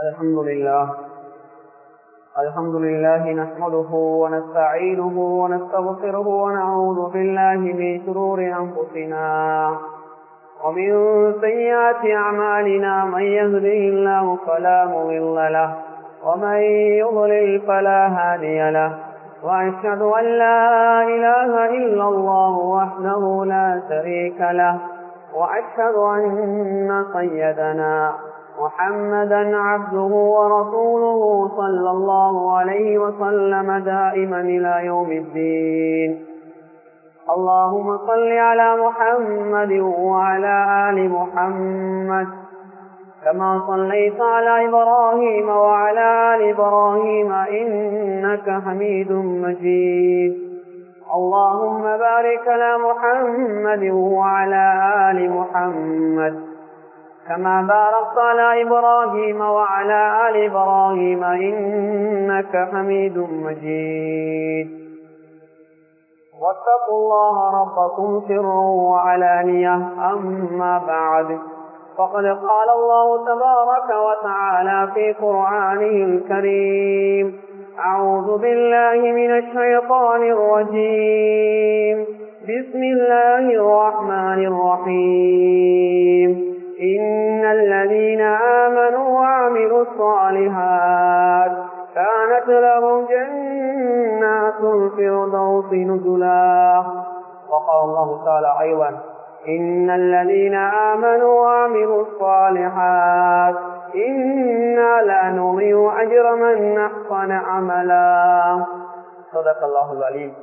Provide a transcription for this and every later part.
الحمد لله الحمد لله نحمده ونستعينه ونستغفره ونعوذ بالله من شرور أنفسنا ومن سيئات أعمالنا من يهده الله فلا مضل له ومن يضلل فلا هادي له وأشهد أن لا إله إلا الله وحده لا شريك له وأشهد أن سيدنا محمدا عبده ورسوله صلى الله عليه وسلم دائما إلى يوم الدين اللهم صل على محمد وعلى آل محمد كما صليت على إبراهيم وعلى آل إبراهيم إنك حميد مجيد اللهم بارك على محمد وعلى آل محمد كما باركت على إبراهيم وعلى آل إبراهيم إنك حميد مجيد واتقوا الله ربكم سرا وعلانية أما بعد فقد قال الله تبارك وتعالى في قرآنه الكريم أعوذ بالله من الشيطان الرجيم بسم الله الرحمن الرحيم إن الذين آمنوا وعملوا الصالحات كانت لهم جنات الفردوس نزلا وقال الله تعالى أيضا إن الذين آمنوا وعملوا الصالحات إنا لا نضيع أجر من أحسن عملا صدق الله العليم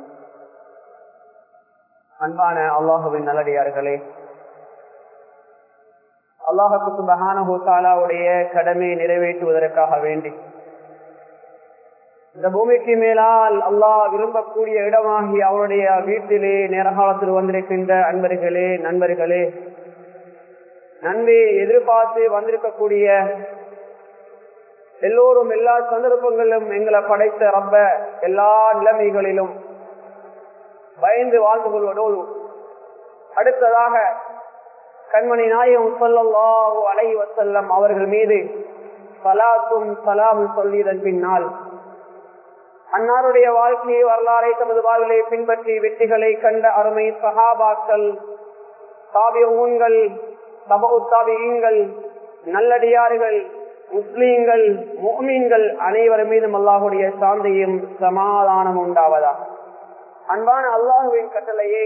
அன்பான அல்லாஹுவின் நல்லடியார்களே அல்லாஹுக்கு சுபஹானஹு தாலாவுடைய கடமையை நிறைவேற்றுவதற்காக வேண்டி இந்த பூமிக்கு மேலால் அல்லாஹ் விரும்பக்கூடிய இடமாகி அவருடைய வீட்டிலே நேரகாலத்தில் வந்திருக்கின்ற அன்பர்களே நண்பர்களே நன்மை எதிர்பார்த்து வந்திருக்கக்கூடிய எல்லோரும் எல்லா சந்தர்ப்பங்களிலும் எங்களை படைத்த ரப்ப எல்லா நிலைமைகளிலும் பயந்து வாழ்ந்து கொள்வதோடு அடுத்ததாக கண்மணி நாயகம் சொல்லல்லாஹு அலை வசல்லம் அவர்கள் மீது சலாத்தும் சலாமும் சொல்லியதன் பின்னால் அன்னாருடைய வாழ்க்கையை வரலாறை தமது வாழ்விலை பின்பற்றி வெற்றிகளை கண்ட அருமை சகாபாக்கள் தாபிய ஊன்கள் தபு தாபியங்கள் நல்லடியார்கள் முஸ்லீம்கள் மோமீன்கள் அனைவர் மீதும் அல்லாஹுடைய சாந்தியும் சமாதானம் உண்டாவதா அன்பான அல்லாஹுவின் கட்டளையை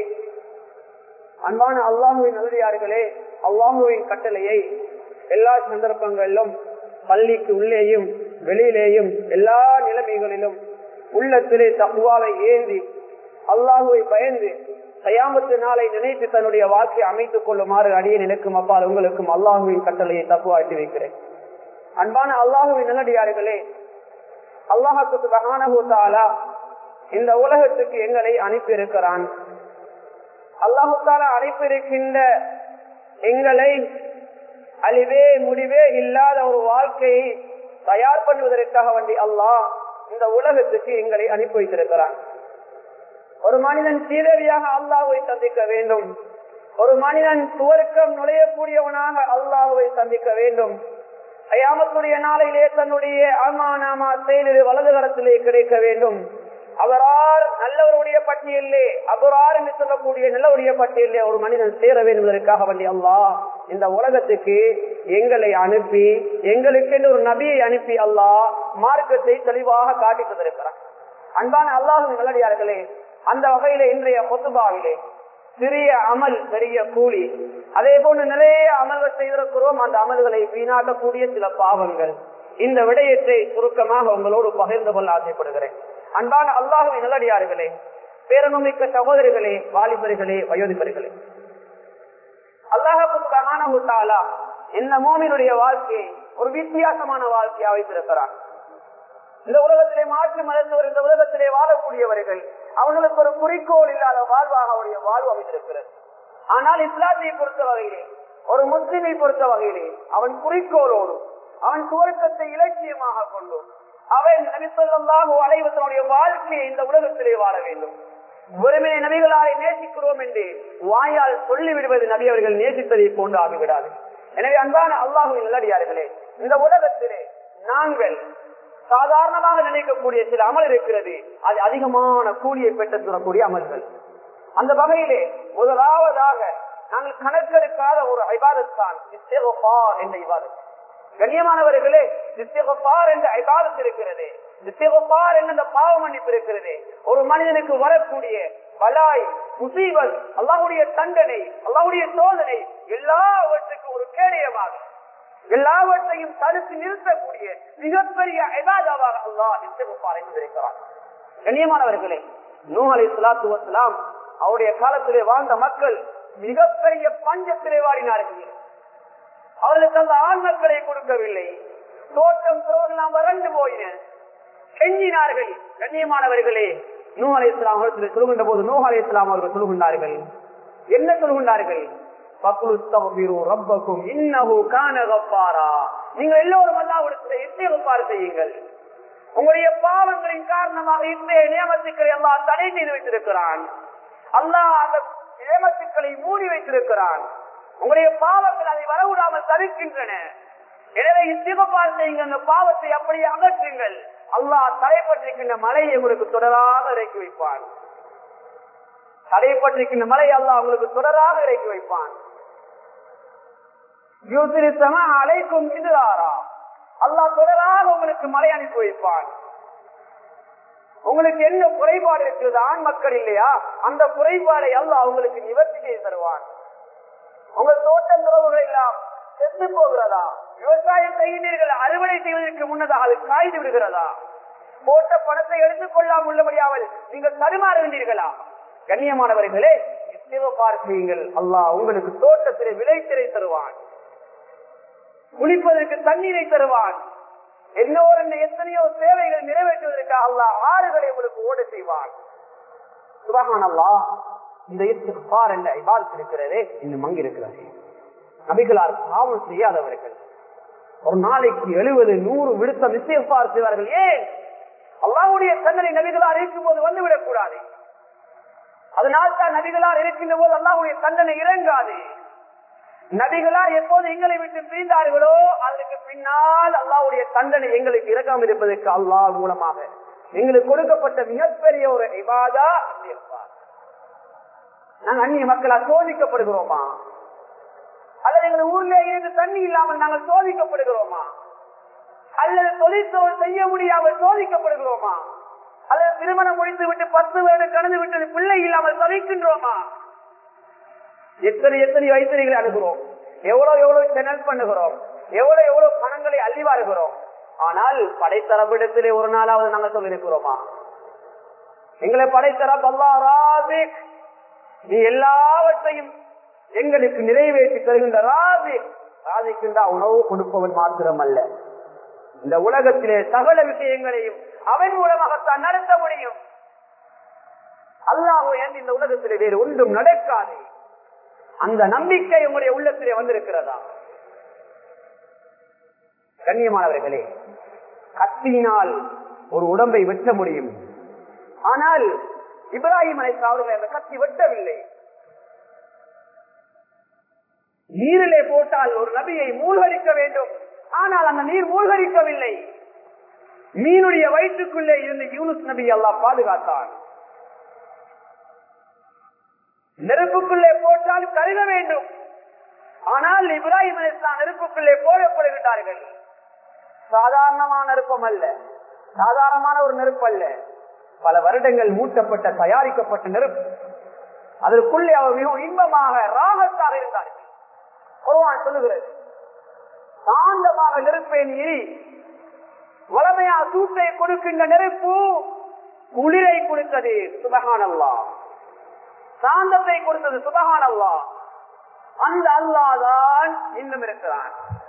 அன்பான அல்லாஹுவின் நல்லடியார்களே அல்லாஹுவின் கட்டளையை எல்லா சந்தர்ப்பங்களிலும் பள்ளிக்கு உள்ளேயும் வெளியிலேயும் எல்லா நிலைமைகளிலும் உள்ளத்திலே தகுவாவை ஏந்தி அல்லாஹுவை பயந்து சயாமத்து நாளை நினைத்து தன்னுடைய வாழ்க்கையை அமைத்துக் கொள்ளுமாறு அடியே நினைக்கும் அப்பால் உங்களுக்கும் அல்லாஹுவின் கட்டளையை தப்புவாட்டி வைக்கிறேன் அன்பான அல்லாஹுவின் நல்லடியார்களே அல்லாஹுக்கு மகானகூத்தாலா இந்த உலகத்துக்கு எங்களை அனுப்பியிருக்கிறான் அல்லாஹுத்தால அனுப்பியிருக்கின்ற எங்களை அழிவே முடிவே இல்லாத ஒரு வாழ்க்கையை தயார் பண்ணுவதற்காக வேண்டி அல்லாஹ் இந்த உலகத்துக்கு எங்களை அனுப்பி வைத்திருக்கிறான் ஒரு மனிதன் சீதவியாக அல்லாஹுவை சந்திக்க வேண்டும் ஒரு மனிதன் துவர்க்கம் நுழையக்கூடியவனாக அல்லாஹுவை சந்திக்க வேண்டும் அயாமத்துடைய நாளையிலே தன்னுடைய ஆமானாமா செயலில் வலது கரத்திலே கிடைக்க வேண்டும் அவரால் நல்லவருடைய பட்டியலே அபரார் என்று சொல்லக்கூடிய நல்லவருடைய பட்டியலே ஒரு மனிதன் சேர வேண்டுவதற்காக வேண்டிய அல்லாஹ் இந்த உலகத்துக்கு எங்களை அனுப்பி எங்களுக்கு ஒரு நபியை அனுப்பி அல்லாஹ் மார்க்கத்தை தெளிவாக காட்டி தந்திருக்கிறார் அன்பான அல்லாஹும் நல்லடியார்களே அந்த வகையில இன்றைய கொத்துபாவிலே சிறிய அமல் பெரிய கூலி அதே போன்று நிறைய அமல்கள் செய்திருக்கிறோம் அந்த அமல்களை வீணாக்கக்கூடிய சில பாவங்கள் இந்த விடயத்தை சுருக்கமாக உங்களோடு பகிர்ந்து கொள்ள ஆசைப்படுகிறேன் அன்பான அல்லாஹுவின் நல்லடியார்களே பேரணுமிக்க சகோதரிகளே வாலிபர்களே வயோதிபர்களே அல்லாஹாலா இந்த மோமினுடைய வாழ்க்கையை ஒரு வித்தியாசமான வாழ்க்கையா வைத்திருக்கிறார் இந்த உலகத்திலே மாற்று மதத்தவர் இந்த உலகத்திலே வாழக்கூடியவர்கள் அவர்களுக்கு ஒரு குறிக்கோள் இல்லாத வாழ்வாக அவருடைய வாழ்வு அமைந்திருக்கிறது ஆனால் இஸ்லாத்தை பொறுத்த வகையிலே ஒரு முஸ்லிமை பொறுத்த வகையிலே அவன் குறிக்கோளோடு அவன் துவக்கத்தை இலட்சியமாக கொண்டு அவன் நபிசல்லாஹோ அலைவசனுடைய வாழ்க்கையை இந்த உலகத்திலே வாழ வேண்டும் ஒருமே நபிகளாரை நேசிக்கிறோம் என்று வாயால் சொல்லிவிடுவது நபி அவர்கள் நேசித்ததை போன்று ஆகிவிடாது எனவே அன்பான அல்லாஹுவின் நல்லடியார்களே இந்த உலகத்திலே நாங்கள் சாதாரணமாக நினைக்கக்கூடிய சில அமல் இருக்கிறது அது அதிகமான கூலியை பெற்று தரக்கூடிய அமல்கள் அந்த வகையிலே முதலாவதாக நாங்கள் கணக்கெடுக்காத ஒரு ஐபாதத்தான் என்ற இபாதத் கண்ணியமானவர்களே நித்தியகப்பார் என்ற ஐபாதத் இருக்கிறது நித்தியகப்பார் என்ற அந்த பாவ மன்னிப்பு இருக்கிறது ஒரு மனிதனுக்கு வரக்கூடிய பலாய் முசீபத் அல்லாவுடைய தண்டனை அல்லாவுடைய சோதனை எல்லாவற்றுக்கும் ஒரு கேடயமாக எல்லாவற்றையும் தடுத்து நிறுத்தக்கூடிய மிகப்பெரிய ஐபாதாவாக அல்லாஹ் நித்தியகப்பார் இருக்கிறார் கண்ணியமானவர்களே நூஹலை சலாத்து வசலாம் அவருடைய காலத்திலே வாழ்ந்த மக்கள் மிகப்பெரிய பஞ்சத்திலே வாடினார்கள் அவர்களுக்கு அந்த ஆண் மக்களை கொடுக்கவில்லை தோட்டம் துறவெல்லாம் வறண்டு போயின செஞ்சினார்கள் கண்ணியமானவர்களே நூ அலை இஸ்லாம் அவர்கள் சொல்கின்ற போது நூ அலை இஸ்லாம் அவர்கள் சொல்கின்றார்கள் என்ன சொல்கின்றார்கள் நீங்கள் எல்லோரும் அல்லாவிடத்தில் இசையப்பாறு செய்யுங்கள் உங்களுடைய பாவங்களின் காரணமாக இன்றைய நியமத்துக்களை எல்லாம் தடை செய்து வைத்திருக்கிறான் அல்லாஹ் அந்த நியமத்துக்களை மூடி வைத்திருக்கிறான் உங்களுடைய பாவங்கள் அதை வரவிடாமல் தடுக்கின்றன எனவே இத்திகப்பால் செய்யுங்க அந்த பாவத்தை அப்படியே அகற்றுங்கள் அல்லாஹ் தடைப்பட்டிருக்கின்ற மலையை உங்களுக்கு தொடராக இறக்கி வைப்பான் தடைப்பட்டிருக்கின்ற மலை அல்லாஹ் உங்களுக்கு தொடராக இறக்கி வைப்பான் அழைக்கும் இதுதாரா அல்லாஹ் தொடராக உங்களுக்கு மலை அனுப்பி வைப்பான் உங்களுக்கு என்ன குறைபாடு இருக்கிறது ஆண் மக்கள் இல்லையா அந்த குறைபாடை அல்லாஹ் உங்களுக்கு நிவர்த்தி செய்து தருவான் உங்கள் தோட்டம் துறவுகள் எல்லாம் செத்து போகிறதா விவசாயம் செய்கிறீர்கள் அறுவடை செய்வதற்கு முன்னதாக அது காய்ந்து விடுகிறதா போட்ட பணத்தை எடுத்துக் கொள்ளாமல் உள்ளபடியாமல் நீங்கள் தடுமாறுகின்றீர்களா கண்ணியமானவர்களே பார்ப்பீங்கள் அல்லாஹ் உங்களுக்கு தோட்டத்திலே விளைச்சலை தருவான் குளிப்பதற்கு தண்ணீரை தருவான் என்னோர் எத்தனையோ சேவைகள் நிறைவேற்றுவதற்காக அல்லாஹ் ஆறுகளை உங்களுக்கு ஓட செய்வான் சுபகான் அல்லாஹ் இந்த இஸ்திஃபார் என்ற இபாதத் இருக்கிறதே இன்னும் அங்கிருக்கிறது நபிகளார் பாவம் செய்யாதவர்கள் ஒரு நாளைக்கு எழுபது நூறு விடுத்த இஸ்திஃபார் செய்வார்கள் ஏன் அல்லாவுடைய தண்டனை நபிகளார் இருக்கும் போது வந்துவிடக் கூடாது அதனால் தான் நபிகளார் இருக்கின்ற போது அல்லாவுடைய தண்டனை இறங்காது நபிகளார் எப்போது எங்களை விட்டு பிரிந்தார்களோ அதற்கு பின்னால் அல்லாவுடைய தண்டனை எங்களுக்கு இறக்காமல் இருப்பதற்கு அல்லாஹ் மூலமாக எங்களுக்கு கொடுக்கப்பட்ட மிகப்பெரிய ஒரு இபாதா இஸ்திஃபார் நாங்க அந்நிய மக்களா சோதிக்கப்படுகிறோமா அல்லது எங்கள் ஊர்ல இருந்து தண்ணி இல்லாமல் நாங்கள் சோதிக்கப்படுகிறோமா அல்லது தொழிற்சோல் செய்ய முடியாமல் சோதிக்கப்படுகிறோமா அல்லது திருமணம் முடித்து விட்டு பத்து வருடம் கடந்து விட்டது பிள்ளை இல்லாமல் தவிக்கின்றோமா எத்தனை எத்தனை வைத்திரிகளை அணுகிறோம் எவ்வளவு எவ்வளவு செனல் பண்ணுகிறோம் எவ்வளவு எவ்வளவு பணங்களை அள்ளி வாருகிறோம் ஆனால் படைத்தரப்பிடத்திலே ஒரு நாளாவது நாங்கள் சொல்லியிருக்கிறோமா எங்களை படைத்தரப்பு அல்லா ராசிக் நீ எல்லாவற்றையும் எங்களுக்கு நிறைவேற்றி தருகின்ற ராசி ராசிக்கின்ற உணவு கொடுப்பவன் மாத்திரம் அல்ல இந்த உலகத்திலே சகல விஷயங்களையும் அவன் மூலமாகத்தான் நடத்த முடியும் அல்லாஹோ என்று இந்த உலகத்திலே வேறு ஒன்றும் நடக்காது அந்த நம்பிக்கை உங்களுடைய உள்ளத்திலே வந்திருக்கிறதா கண்ணியமானவர்களே கத்தியினால் ஒரு உடம்பை வெட்ட முடியும் ஆனால் இப்ராஹிம் அலை அவர்களை அந்த கத்தி வெட்டவில்லை நீரிலே போட்டால் ஒரு நபியை மூழ்கடிக்க வேண்டும் ஆனால் அந்த நீர் மூழ்கடிக்கவில்லை மீனுடைய வயிற்றுக்குள்ளே இருந்து யூனுஸ் நபி அல்லாஹ் பாதுகாத்தான் நெருப்புக்குள்ளே போட்டால் கருக வேண்டும் ஆனால் இப்ராஹிம் அலிஸ்லாம் நெருப்புக்குள்ளே போடப்படுகின்றார்கள் சாதாரணமான நெருப்பம் அல்ல சாதாரணமான ஒரு நெருப்பு அல்ல பல வருடங்கள் மூட்டப்பட்ட தயாரிக்கப்பட்ட நெருப்பு அதற்குள்ளே அவர் மிகவும் இன்பமாக ராகத்தாக இருந்தார்கள் குர்ஆன் சொல்லுகிறது சாந்தமாக நெருப்பை நீ வளமையா சூட்டை கொடுக்கின்ற நெருப்பு குளிரை கொடுத்தது சுபகானல்லா சாந்தத்தை கொடுத்தது சுபகானல்லா அந்த அல்லாதான் இன்னும் இருக்கிறான்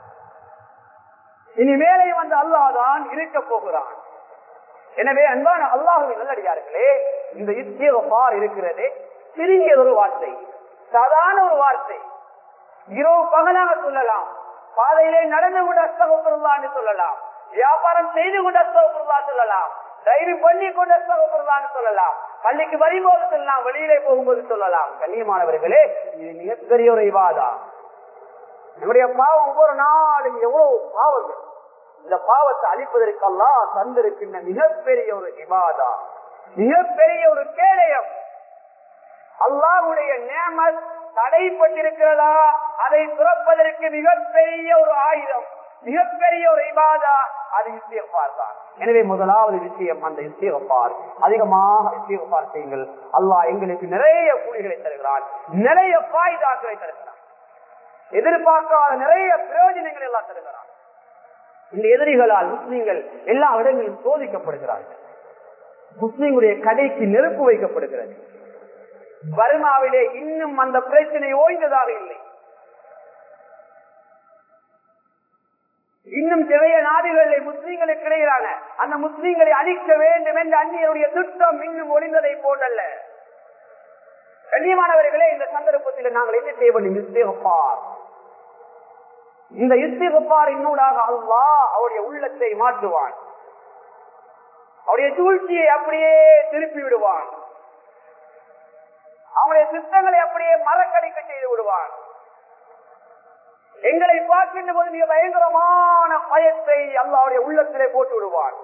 இனி மேலே வந்த அல்லாதான் இருக்க போகிறான் எனவே அன்பான அல்லாஹுவின் நல்லடியார்களே இந்த இத்தியபார் இருக்கிறதே சிறியதொரு வார்த்தை சாதாரண ஒரு வார்த்தை இரவு பகலாக சொல்லலாம் பாதையிலே நடந்து கொண்டு அஸ்தகப்பொருளான்னு சொல்லலாம் வியாபாரம் செய்து கொண்டு அஸ்தகப்பொருளா சொல்லலாம் டைரி பண்ணி கொண்டு அஸ்தகப்பொருளான்னு சொல்லலாம் பள்ளிக்கு வரும்போது சொல்லலாம் வெளியிலே போகும்போது சொல்லலாம் கண்ணியமானவர்களே இது மிகப்பெரிய ஒரு விவாதா நம்முடைய பாவம் ஒவ்வொரு நாளும் எவ்வளவு பாவங்கள் இந்த பாவத்தை அழிப்பதற்கு அல்லாஹ் தந்திருக்கின்ற மிகப்பெரிய ஒரு இபாதா மிகப்பெரிய ஒரு கேடயம் அல்லாஹுடைய நேமத் தடைப்பட்டிருக்கிறதா அதை துறப்பதற்கு மிகப்பெரிய ஒரு ஆயுதம் மிகப்பெரிய ஒரு இபாதா அது இஸ்திகபார் தான் எனவே முதலாவது விஷயம் அந்த இஸ்திகபார் அதிகமாக இஸ்திகபார் செய்யுங்கள் அல்லாஹ் எங்களுக்கு நிறைய கூலிகளை தருகிறான் நிறைய பாய்தாக்களை தருகிறான் எதிர்பார்க்காத நிறைய பிரயோஜனங்கள் எல்லாம் தருகிறான் இந்த எதிரிகளால் முஸ்லீம்கள் எல்லா இடங்களிலும் சோதிக்கப்படுகிறார்கள் முஸ்லீம்களுடைய கடைக்கு நெருப்பு வைக்கப்படுகிறது பர்மாவிலே இன்னும் அந்த பிரச்சனை ஓய்ந்ததாக இல்லை இன்னும் நிறைய நாடுகளில் முஸ்லீம்களுக்கு இடையிலான அந்த முஸ்லீம்களை அழிக்க வேண்டும் என்ற அந்நியருடைய திட்டம் இன்னும் ஒளிந்ததை போன்றல்ல கண்ணியமானவர்களே இந்த சந்தர்ப்பத்தில் நாங்கள் என்ன செய்ய வேண்டும் இஸ்திகபார் இந்த இஸ்திகபாரினூடாக அல்லாஹ் அவருடைய உள்ளத்தை மாற்றுவான் அவருடைய சூழ்ச்சியை அப்படியே திருப்பி விடுவான் அவனுடைய சித்தங்களை அப்படியே மறக்கடிக்க செய்து விடுவான் எங்களை பார்க்கின்ற போது மிக பயங்கரமான பயத்தை அல்லாவுடைய உள்ளத்திலே போட்டு விடுவான்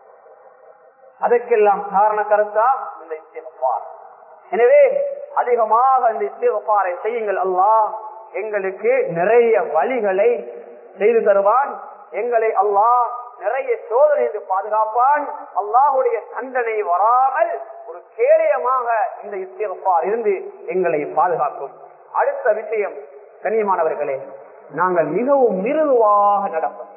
அதற்கெல்லாம் காரண கருத்தா இந்த இஸ்திகபார் எனவே அதிகமாக இந்த இஸ்திகபாரை செய்யுங்கள் அல்லாஹ் எங்களுக்கு நிறைய வழிகளை செய்து தருவான் எங்களை அல்லாஹ் நிறைய சோதனை பாதுகாப்பான் அல்லாஹுடைய தண்டனை வராமல் ஒரு கேடயமாக இந்த இஸ்திகபார் இருந்து எங்களை பாதுகாக்கும் அடுத்த விஷயம் கண்ணியமானவர்களே நாங்கள் மிகவும் மிருதுவாக நடப்பது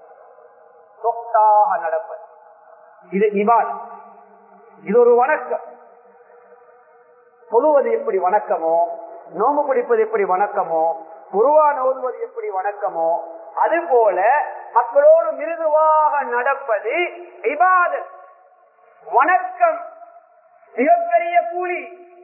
சொத்தாக நடப்பது இது இவான் இது ஒரு வணக்கம் சொல்லுவது எப்படி வணக்கமோ நோம்பு பிடிப்பது எப்படி வணக்கமோ குருவான் ஓதுவது எப்படி வணக்கமோ அது போல மக்களோடு மிருதுவாக நடப்பது இபாதத் வணக்கம் மிகப்பெரிய கூலி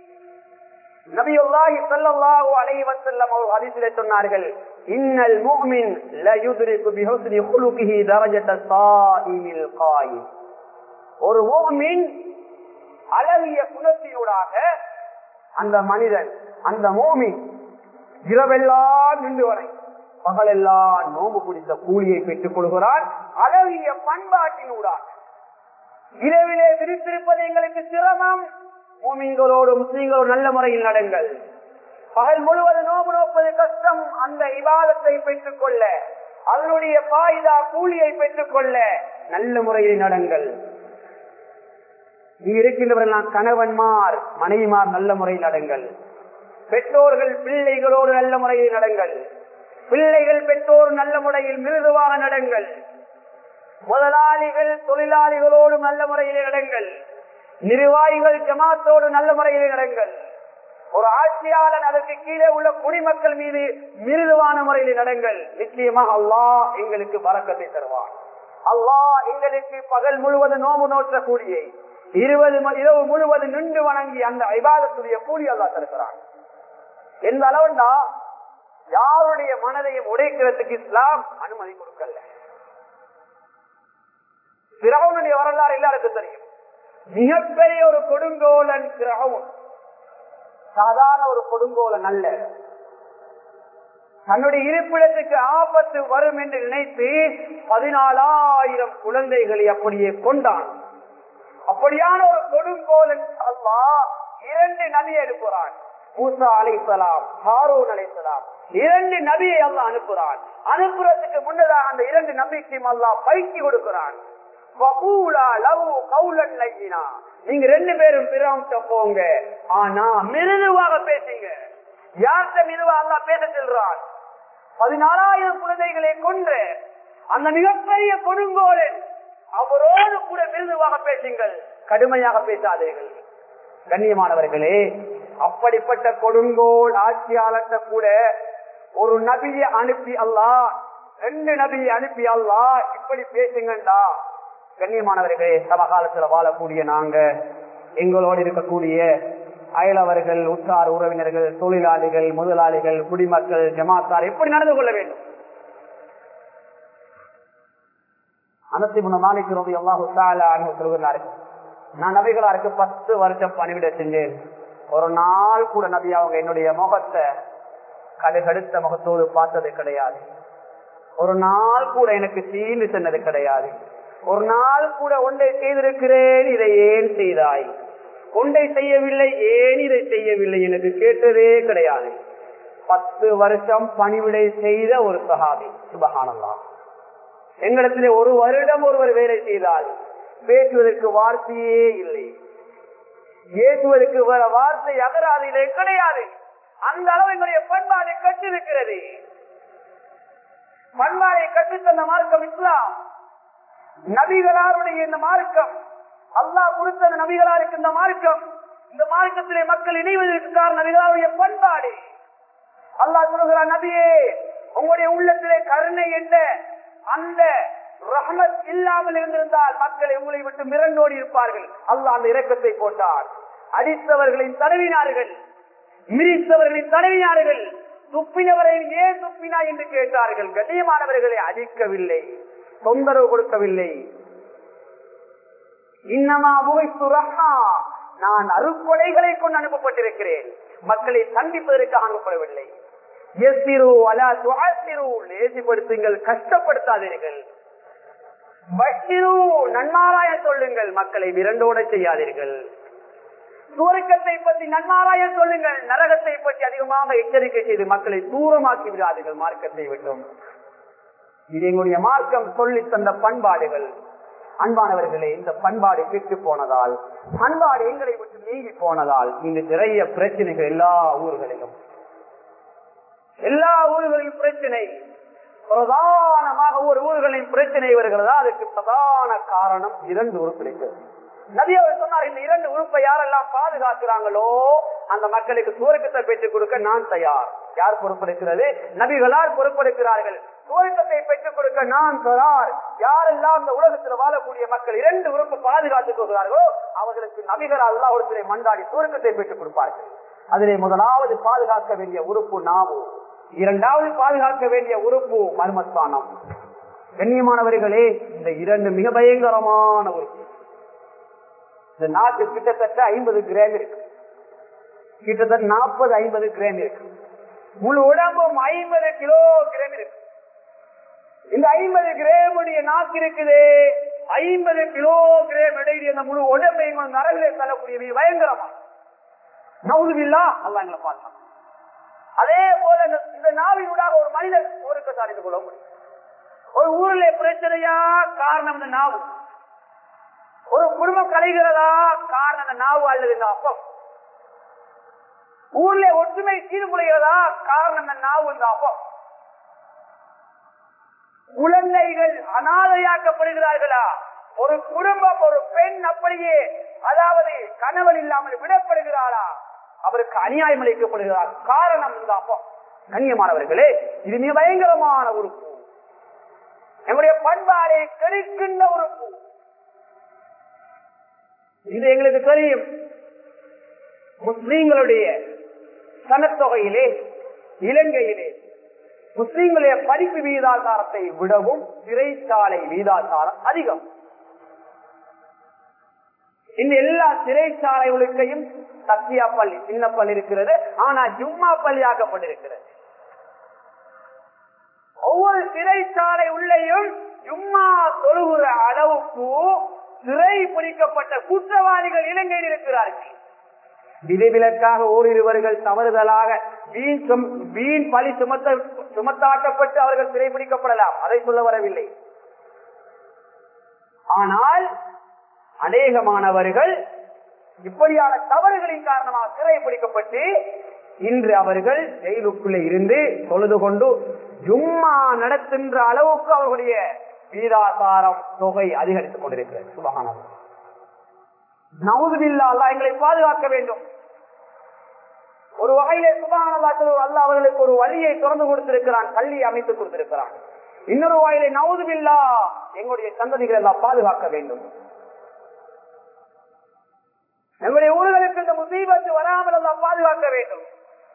நபியுல்லாஹி ஸல்லல்லாஹு அலைஹி வஸல்லம் அவர்கள் ஹதீஸிலே சொன்னார்கள் இன்னல் முஃமின் லா யுத்ரிகு பிஹுஸ்னி குலுகிஹி தரஜத ஸாயிமில் காயிம் ஒரு முஃமின் அழகிய குணத்தினூடாக அந்த மனிதன் அந்த மூமின் இரவெல்லாம் நின்று வரை பகலெல்லாம் நோம்பு பிடித்த கூலியை பெற்றுக் கொள்கிறான் அழகிய பண்பாட்டினூடாக இரவிலே விரித்திருப்பது எங்களுக்கு சிரமம் மூமிங்களோடு முஸ்லீம்களோடு நல்ல முறையில் நடங்கள் பகல் முழுவதும் நோம்பு நோப்பது கஷ்டம் அந்த இவாதத்தை பெற்றுக் கொள்ள அதனுடைய பாய்தா கூலியை பெற்றுக் கொள்ள நல்ல முறையில் நடங்கள் இங்கு இருக்கின்றவர்கள் கணவன்மார் மனைவிமார் நல்ல முறையில் நடங்கள் பெற்றோர்கள் பிள்ளைகளோடு நல்ல முறையில் நடங்கள் பிள்ளைகள் பெற்றோர் நல்ல முறையில் மிருதுவாக நடங்கள் முதலாளிகள் தொழிலாளிகளோடு நல்ல முறையில் நடங்கள் நிர்வாகிகள் ஜமாத்தோடு நல்ல முறையில் நடங்கள் ஒரு ஆட்சியாளன் அதற்கு கீழே உள்ள குடிமக்கள் மீது மிருதுவான முறையில் நடங்கள் நிச்சயமாக அல்லாஹ் எங்களுக்கு வரக்கத்தை தருவான் அல்லாஹ் எங்களுக்கு பகல் முழுவதும் நோம்பு நோற்ற கூலியை இருபது இரவு முழுவதும் நின்று வணங்கி அந்த ஐபாதத்துடைய கூலி அல்லா தருகிறான் எந்த அளவுண்டா யாருடைய மனதையும் உடைக்கிறதுக்கு இஸ்லாம் அனுமதி கொடுக்கல பிறவனுடைய வரலாறு எல்லாருக்கும் தெரியும் மிகப்பெரிய ஒரு கொடுங்கோலன் பிறவும் சாதாரண ஒரு கொடுங்கோலன் அல்ல தன்னுடைய இருப்பிடத்துக்கு ஆபத்து வரும் என்று நினைத்து பதினாலாயிரம் குழந்தைகளை அப்படியே கொண்டான் அப்படியான ஒரு கொடுங்கோலன் அல்லா இரண்டு நபி அனுப்புகிறான் மூசா அலைசலாம் ஹாரூன் அலைசலாம் இரண்டு நபியை அல்லா அனுப்புகிறான் அனுப்புறதுக்கு முன்னதாக அந்த இரண்டு நபிக்கும் அல்லா பயிற்சி கொடுக்கிறான் நீங்க ரெண்டு பேரும் பிறம்ட்ட போங்க ஆனா மிருதுவாக பேசுங்க யார்கிட்ட மிருதுவா அல்லா பேச செல்றான் பதினாலாயிரம் குழந்தைகளை கொன்று அந்த மிகப்பெரிய கொடுங்கோலன் அவரோடு கூட மிருதுவாக பேசுங்கள் கடுமையாக பேசாதீர்கள் கண்ணியமானவர்களே அப்படிப்பட்ட கொடுங்கோல் ஆட்சியாளர்கிட்ட கூட ஒரு நபியை அனுப்பி அல்லா ரெண்டு நபியை அனுப்பி அல்லா இப்படி பேசுங்கண்டா கண்ணியமானவர்களே சமகாலத்துல வாழக்கூடிய நாங்க எங்களோடு இருக்கக்கூடிய அயலவர்கள் உற்றார் உறவினர்கள் தொழிலாளிகள் முதலாளிகள் குடிமக்கள் ஜமாத்தார் எப்படி நடந்து கொள்ள வேண்டும் அனத்தி முன்ன நாளைக்கு ரொம்ப எல்லாம் சொல்கிறார்கள் நான் நபிகளாருக்கு பத்து வருஷம் பணிவிட செஞ்சேன் ஒரு நாள் கூட நபி அவங்க என்னுடைய முகத்தை கடுகடுத்த முகத்தோடு பார்த்தது கிடையாது ஒரு நாள் கூட எனக்கு சீண்டு சொன்னது கிடையாது ஒரு நாள் கூட ஒன்றை செய்திருக்கிறேன் இதை ஏன் செய்தாய் ஒன்றை செய்யவில்லை ஏன் இதை செய்யவில்லை எனக்கு கேட்டதே கிடையாது பத்து வருஷம் பணிவிடை செய்த ஒரு சகாபி சுபகானல்லா எங்களிடத்திலே ஒரு வருடம் ஒருவர் வேலை செய்தால் பேசுவதற்கு வார்த்தையே இல்லை ஏற்றுவதற்கு வர வார்த்தை அகராதியிலே கிடையாது அந்த அளவு எங்களுடைய பண்பாடை கட்டிருக்கிறது பண்பாடை கற்றுத்தந்த மார்க்கம் இஸ்லாம் நபிகளாருடைய இந்த மார்க்கம் அல்லாஹ் கொடுத்த நபிகளாருக்கு இந்த மார்க்கம் இந்த மார்க்கத்திலே மக்கள் இணைவதற்கு காரணம் நபிகளாருடைய பண்பாடு அல்லாஹ் சொல்கிறார் நபியே உங்களுடைய உள்ளத்திலே கருணை என்ற அந்த ரஹமத் இல்லாமல் இருந்திருந்தால் மக்கள் உங்களை விட்டு மிரண்டோடி இருப்பார்கள் அல்லாஹ் அந்த இரக்கத்தை போட்டார் அடித்தவர்களின் தடவினார்கள் மிரித்தவர்களின் தடவினார்கள் துப்பினவரை ஏன் துப்பினா என்று கேட்டார்கள் கண்ணியமானவர்களை அடிக்கவில்லை தொந்தரவு கொடுக்கவில்லை இன்னமா புகைத்து ரஹ்மா நான் அருக்கொலைகளை கொண்டு அனுப்பப்பட்டிருக்கிறேன் மக்களை சந்திப்பதற்காக அனுப்பப்படவில்லை எஸ்திரு அலா துஆசிரு லேசிப்படுத்துங்கள் கஷ்டப்படுத்தாதீர்கள் பஷிரு நன்மாராய சொல்லுங்கள் மக்களை விரண்டோட செய்யாதீர்கள் சுவர்க்கத்தை பற்றி நன்மாராய சொல்லுங்கள் நரகத்தை பற்றி அதிகமாக எச்சரிக்கை செய்து மக்களை தூரமாக்கி விடாதீர்கள் மார்க்கத்தை விட்டும் இது எங்களுடைய மார்க்கம் சொல்லி தந்த பண்பாடுகள் அன்பானவர்களே இந்த பண்பாடு கெட்டு போனதால் பண்பாடு எங்களை விட்டு நீங்கி போனதால் இங்கு நிறைய பிரச்சனைகள் எல்லா ஊர்களிலும் எல்லா ஊர்களிலும் பிரச்சனை பிரதானமாக ஒரு ஊர்களின் பிரச்சனை வருகிறதா அதுக்கு பிரதான காரணம் இரண்டு உறுப்பினர்கள் நபி அவர் சொன்னார் இந்த இரண்டு உறுப்பை யாரெல்லாம் பாதுகாக்கிறாங்களோ அந்த மக்களுக்கு சுவர்க்கத்தை பெற்றுக் கொடுக்க நான் தயார் யார் பொறுப்பெடுக்கிறது நபிகளால் பொறுப்பெடுக்கிறார்கள் சுவர்க்கத்தை பெற்றுக் கொடுக்க நான் தயார் யாரெல்லாம் இந்த உலகத்தில் வாழக்கூடிய மக்கள் இரண்டு உறுப்பு பாதுகாத்துக் கொள்கிறார்களோ அவர்களுக்கு நபிகளால் ஒரு சிலை மண்டாடி சுவர்க்கத்தை பெற்றுக் கொடுப்பார்கள் அதிலே முதலாவது பாதுகாக்க வேண்டிய உறுப்பு நாவு இரண்டாவது பாதுகாக்க வேண்டிய உறுப்பு மர்மஸ்தானம் கண்ணியமானவர்களே இந்த இரண்டு மிக பயங்கரமான உறுப்பு இந்த நாட்டு கிட்டத்தட்ட ஐம்பது கிராம் இருக்கு கிட்டத்தட்ட நாற்பது ஐம்பது கிராம் இருக்கு முழு உடம்பும் ஐம்பது கிலோ கிராம் இருக்கு இந்த ஐம்பது கிராமுடைய நாக்கு இருக்குது ஐம்பது கிலோ கிராம் இடையில அந்த முழு உடம்பையும் நரவிலே தள்ளக்கூடிய மிக பயங்கரமா நவுதுவில்லா அல்லா எங்களை பார்க்கலாம் அதே போல இந்த நாவினூடாக ஒரு மனிதன் ஊருக்கு சாதித்துக் கொள்ள முடியும் ஒரு ஊரிலே பிரச்சனையா காரணம் இந்த நாவு ஒரு குடும்பம் கலைகிறதா காரணம் இந்த நாவு அல்லது இந்த அப்பம் ஊர்ல ஒற்றுமை சீர்குலைகிறதா காரணம் இந்த நாவு இந்த அப்பம் குழந்தைகள் அனாதையாக்கப்படுகிறார்களா ஒரு குடும்பம் ஒரு பெண் அப்படியே அதாவது கணவன் இல்லாமல் விடப்படுகிறாளா அவருக்கு அநியாயம் அளிக்கப்படுகிறார் காரணம் இந்த அப்பம் கண்ணியமானவர்களே இது மிக பயங்கரமான உறுப்பு நம்முடைய பண்பாடை கெடுக்கின்ற உறுப்பு இது எங்களுக்கு தெரியும் முஸ்லீம்களுடைய சனத்தொகையிலே இலங்கையிலே முஸ்லீம்களுடைய படிப்பு வீதாசாரத்தை விடவும் சிறைச்சாலை வீதாசாரம் அதிகம் இந்த எல்லா சிறைச்சாலைகளுக்கையும் சத்தியா பள்ளி சின்ன பள்ளி இருக்கிறது ஆனா ஜும்மா பள்ளி ஆக்கப்பட்டிருக்கிறது ஒவ்வொரு சிறைச்சாலை உள்ளேயும் ஜும்மா தொழுகிற அளவுக்கு சிறை பிடிக்கப்பட்ட குற்றவாளிகள் இலங்கையில் இருக்கிறார்கள் விதிவிலக்காக ஓரிருவர்கள் தவறுதலாக வீண் சும் வீண் பழி சுமத்த சுமத்தாக்கப்பட்டு அவர்கள் சிறைபிடிக்கப்படலாம் அதை சொல்ல வரவில்லை ஆனால் அநேகமானவர்கள் இப்படியான தவறுகளின் காரணமாக சிறைப்பிடிக்கப்பட்டு இன்று அவர்கள் ஜெயிலுக்குள்ளே இருந்து தொழுது கொண்டு ஜும்மா நடத்துகின்ற அளவுக்கு அவர்களுடைய வீதாசாரம் தொகை அதிகரித்துக் கொண்டிருக்கிறது சுபகானம் நவுதுபில்லா அல்லா எங்களை பாதுகாக்க வேண்டும் ஒரு வகையிலே சுபகானல்லா அல்லா அவர்களுக்கு ஒரு வழியை திறந்து கொடுத்திருக்கிறான் கல்வியை அமைத்து கொடுத்திருக்கிறான் இன்னொரு வகையிலே நவுதுபில்லா எங்களுடைய சந்ததிகளை எல்லாம் பாதுகாக்க வேண்டும் எங்களுடைய ஊர்களுக்கு இந்த முசீபத்து வராமல் எல்லாம் பாதுகாக்க வேண்டும்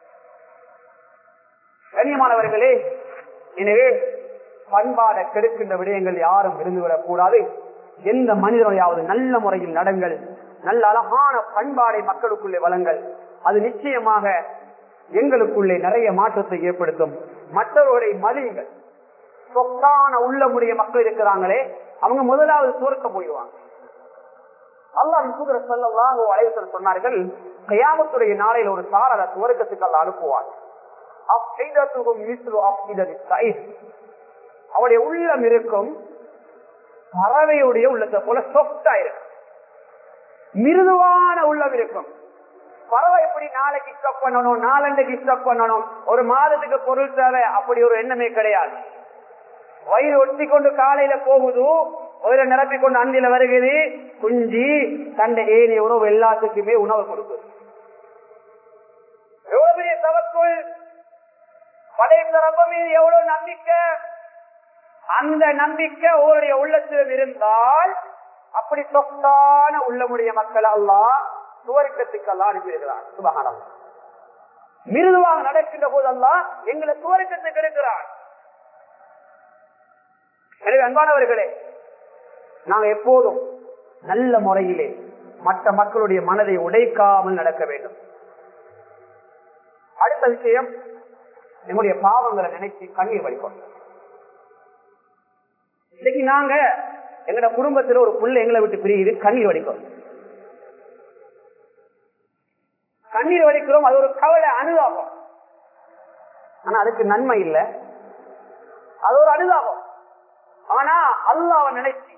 கண்ணியமானவர்களே எனவே பண்பாட கெடுக்கின்ற விடயங்கள் யாரும் இருந்துவிடக் கூடாது எந்த மனிதனையாவது நல்ல முறையில் நடங்கள் நல்ல அழகான பண்பாடை மக்களுக்குள்ளே வளங்கள் அது நிச்சயமாக எங்களுக்குள்ளே நிறைய மாற்றத்தை ஏற்படுத்தும் மற்றவர்களை மதியுங்கள் சொத்தான உள்ளமுடைய மக்கள் இருக்கிறாங்களே அவங்க முதலாவது சுவர்க்க போயிடுவாங்க அல்லாஹ் தூதர் ஸல்லல்லாஹு அலைஹி வஸல்லம் சொன்னார்கள் கியாமத்துடைய நாளையில் ஒரு சாரத சுவர்க்கத்துக்கு அல்லாஹ் அனுப்புவார் அஃபிதத்துஹும் மிஸ்லு அஃபிதத்தி ஸைர் அவருடைய உள்ளம் இருக்கும் பறவையுடைய உள்ளத்தை போல சொஃப்டா இருக்கும் மிருதுவான உள்ளம் இருக்கும் பறவை எப்படி நாளைக்கு ஸ்டாக் பண்ணணும் நாலண்டைக்கு ஸ்டாக் பண்ணணும் ஒரு மாதத்துக்கு பொருள் தேவை அப்படி ஒரு எண்ணமே கிடையாது வயிறு ஒட்டி கொண்டு காலையில போகுது வயிறு நிரப்பி கொண்டு அந்தில வருகிறது குஞ்சி தண்டை ஏனைய உணவு எல்லாத்துக்குமே உணவு கொடுக்குது எவ்வளவு பெரிய தவக்குள் படைத்த ரப்ப மீது எவ்வளவு நம்பிக்கை அந்த நம்பிக்கை அவருடைய உள்ளத்தில் இருந்தால் அப்படி சொத்தான உள்ளமுடைய மக்கள் அல்லாஹ் சுவர்க்கத்துக்கு அல்லாஹ் அனுப்பியிருக்கிறார் சுபகானம் மிருதுவாக நடக்கின்ற போது அல்லாஹ் எங்களை சுவர்க்கத்துக்கு இருக்கிறார் எனவே அன்பானவர்களே நாங்க எப்போதும் நல்ல முறையிலே மற்ற மக்களுடைய மனதை உடைக்காமல் நடக்க வேண்டும் அடுத்த விஷயம் எங்களுடைய பாவங்களை நினைச்சு கண்ணீர் வடிக்கணும் இன்னைக்கு நாங்க எங்கட குடும்பத்துல ஒரு புள்ள எங்களை விட்டு பிரியுது கண்ணீர் வடிக்கிறோம் கண்ணீர் வடிக்கிறோம் அது ஒரு கவலை அனுதாபம் ஆனா அதுக்கு நன்மை இல்லை அது ஒரு அனுதாபம் ஆனா அல்லாவை நினைச்சு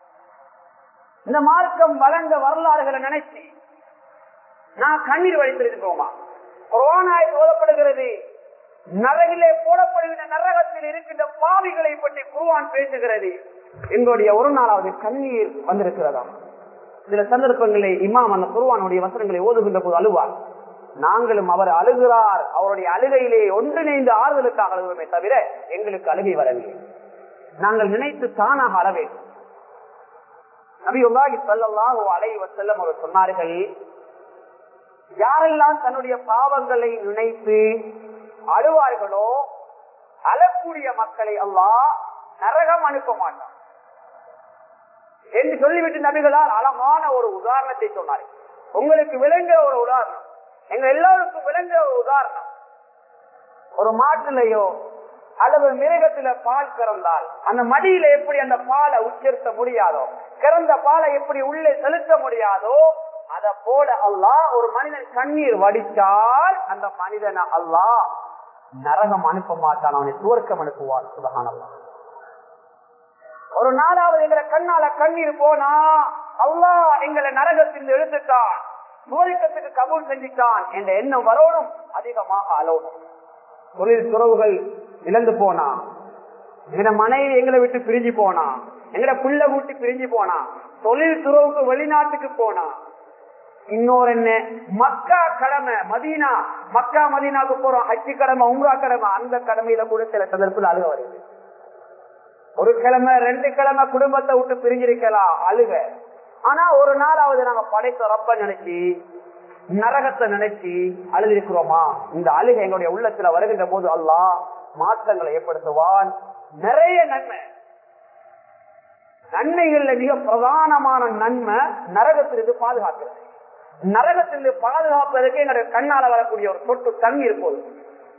இந்த மார்க்கம் வளர்ந்த வரலாறுகளை நினைச்சு நான் கண்ணீர் வடித்திருக்கோமா கொரோனாய் போதப்படுகிறது நரகிலே போடப்படுகின்ற நரகத்தில் இருக்கின்ற பாவிகளை பற்றி குருவான் பேசுகிறது எங்களுடைய ஒரு நாளாவது கண்ணீர் வந்திருக்கிறதா சில சந்தர்ப்பங்களில் இமாம் அந்த குருவானுடைய வசனங்களை ஓதுகின்ற போது அழுவார் நாங்களும் அவர் அழுகிறார் அவருடைய அழுகையிலே ஒன்றிணைந்து ஆறுதலுக்காக அழுகுமே தவிர எங்களுக்கு அழுகை வரவில்லை நாங்கள் நினைத்து தானாக அழ வேண்டும் நபி உல்லாஹி ஸல்லல்லாஹு அலைஹி வஸல்லம் அவர் சொன்னார்கள் யாரெல்லாம் தன்னுடைய பாவங்களை நினைத்து அழுவார்களோ அழக்கூடிய மக்களை அல்லாஹ் நரகம் அனுப்ப மாட்டான் என்று சொல்லிவிட்டு நபிகளால் அழகான ஒரு உதாரணத்தை சொன்னார்கள் உங்களுக்கு விளங்குற ஒரு உதாரணம் எங்க எல்லாருக்கும் விளங்குற ஒரு உதாரணம் ஒரு மாட்டிலையோ அல்லது மிருகத்துல பால் கறந்தால் அந்த மடியில எப்படி அந்த பாலை உச்சரித்த முடியாதோ கிறந்த பாலை எப்படி உள்ளே செலுத்த முடியாதோ அத போல அல்லாஹ் ஒரு மனிதன் கண்ணீர் வடித்தால் அந்த மனிதனை அல்லாஹ் நரகம் அனுப்ப மாட்டான் அவனை சுவர்க்கம் அனுப்புவான் சுபகானல்லா ஒரு நாளாவது எங்களை கண்ணால கண்ணீர் போனா அல்லாஹ் எங்களை நரகத்தில் எழுத்துட்டான் சுவரிக்கத்துக்கு கபூல் செஞ்சுட்டான் என்ற எண்ணம் வரணும் அதிகமாக அலோடும் தொழில் துறவுகள் இழந்து போனா எங்க மனைவி எங்களை விட்டு பிரிஞ்சு போனா எங்கட புள்ள கூட்டி பிரிஞ்சு போனா தொழில் துறவுக்கு வெளிநாட்டுக்கு போனா இன்னொரு என்ன மக்கா கடமை மதீனா மக்கா மதீனாவுக்கு போறோம் ஹஜ்ஜி கடமை உங்கா கடமை அந்த கடமையில கூட சில சந்தர்ப்பத்தில் அழுக வருது ஒரு கிழமை ரெண்டு கிழமை குடும்பத்தை விட்டு பிரிஞ்சிருக்கலாம் அழுக ஆனா ஒரு நாளாவது நாங்க படைத்த ரப்ப நினைச்சு நரகத்தை நினைச்சு அழுதிருக்கிறோமா இந்த அழுகை எங்களுடைய உள்ளத்துல வருகின்ற போது அல்லாஹ் மாற்றங்களை ஏற்படுத்துவான் நிறைய நன்மை நன்மைகள்ல மிக பிரதானமான நன்மை நரகத்திலிருந்து பாதுகாக்கிறது நரகத்திலிருந்து பாதுகாப்பதற்கு எங்களுடைய கண்ணால வரக்கூடிய ஒரு சொட்டு தண்ணீர் போதும்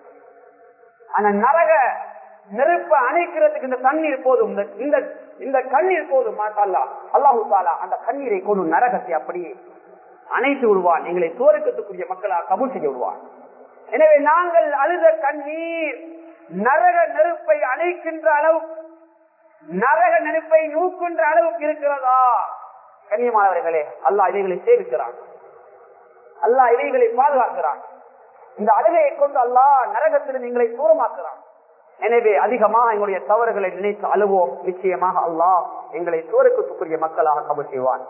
அந்த நரக நெருப்பை அணைக்கிறதுக்கு இந்த தண்ணீர் போதும் இந்த- இந்த இந்த கண்ணீர் போதும் மாஷா அல்லாஹு தாலா அந்த கண்ணீரை கொண்டு நரகத்தை அப்படியே அணைத்து விடுவான் எங்களை சோரக்கத்துக்குரிய மக்களாக கபூல் செய்ய விடுவான் எனவே நாங்கள் அழுத கண்ணீர் நரக நெருப்பை அணைக்கின்ற அளவு நரக நெருப்பை நூக்குன்ற அளவுக்கு இருக்கிறதா கண்ணியமானவர்களே அல்லாஹ் இவைகளை சேவிக்கிறான் அல்லாஹ் இவைகளை பாதுகாக்கிறான் இந்த அழுகையை கொண்டு அல்லாஹ் நரகத்திலிருந்து எங்களை தூரமாக்குறான் எனவே அதிகமாக எங்களுடைய தவறுகளை நினைத்து அழுவோம் நிச்சயமாக அல்லாஹ் எங்களை சோறுக்குரிய மக்களாக கபல் செய்வான்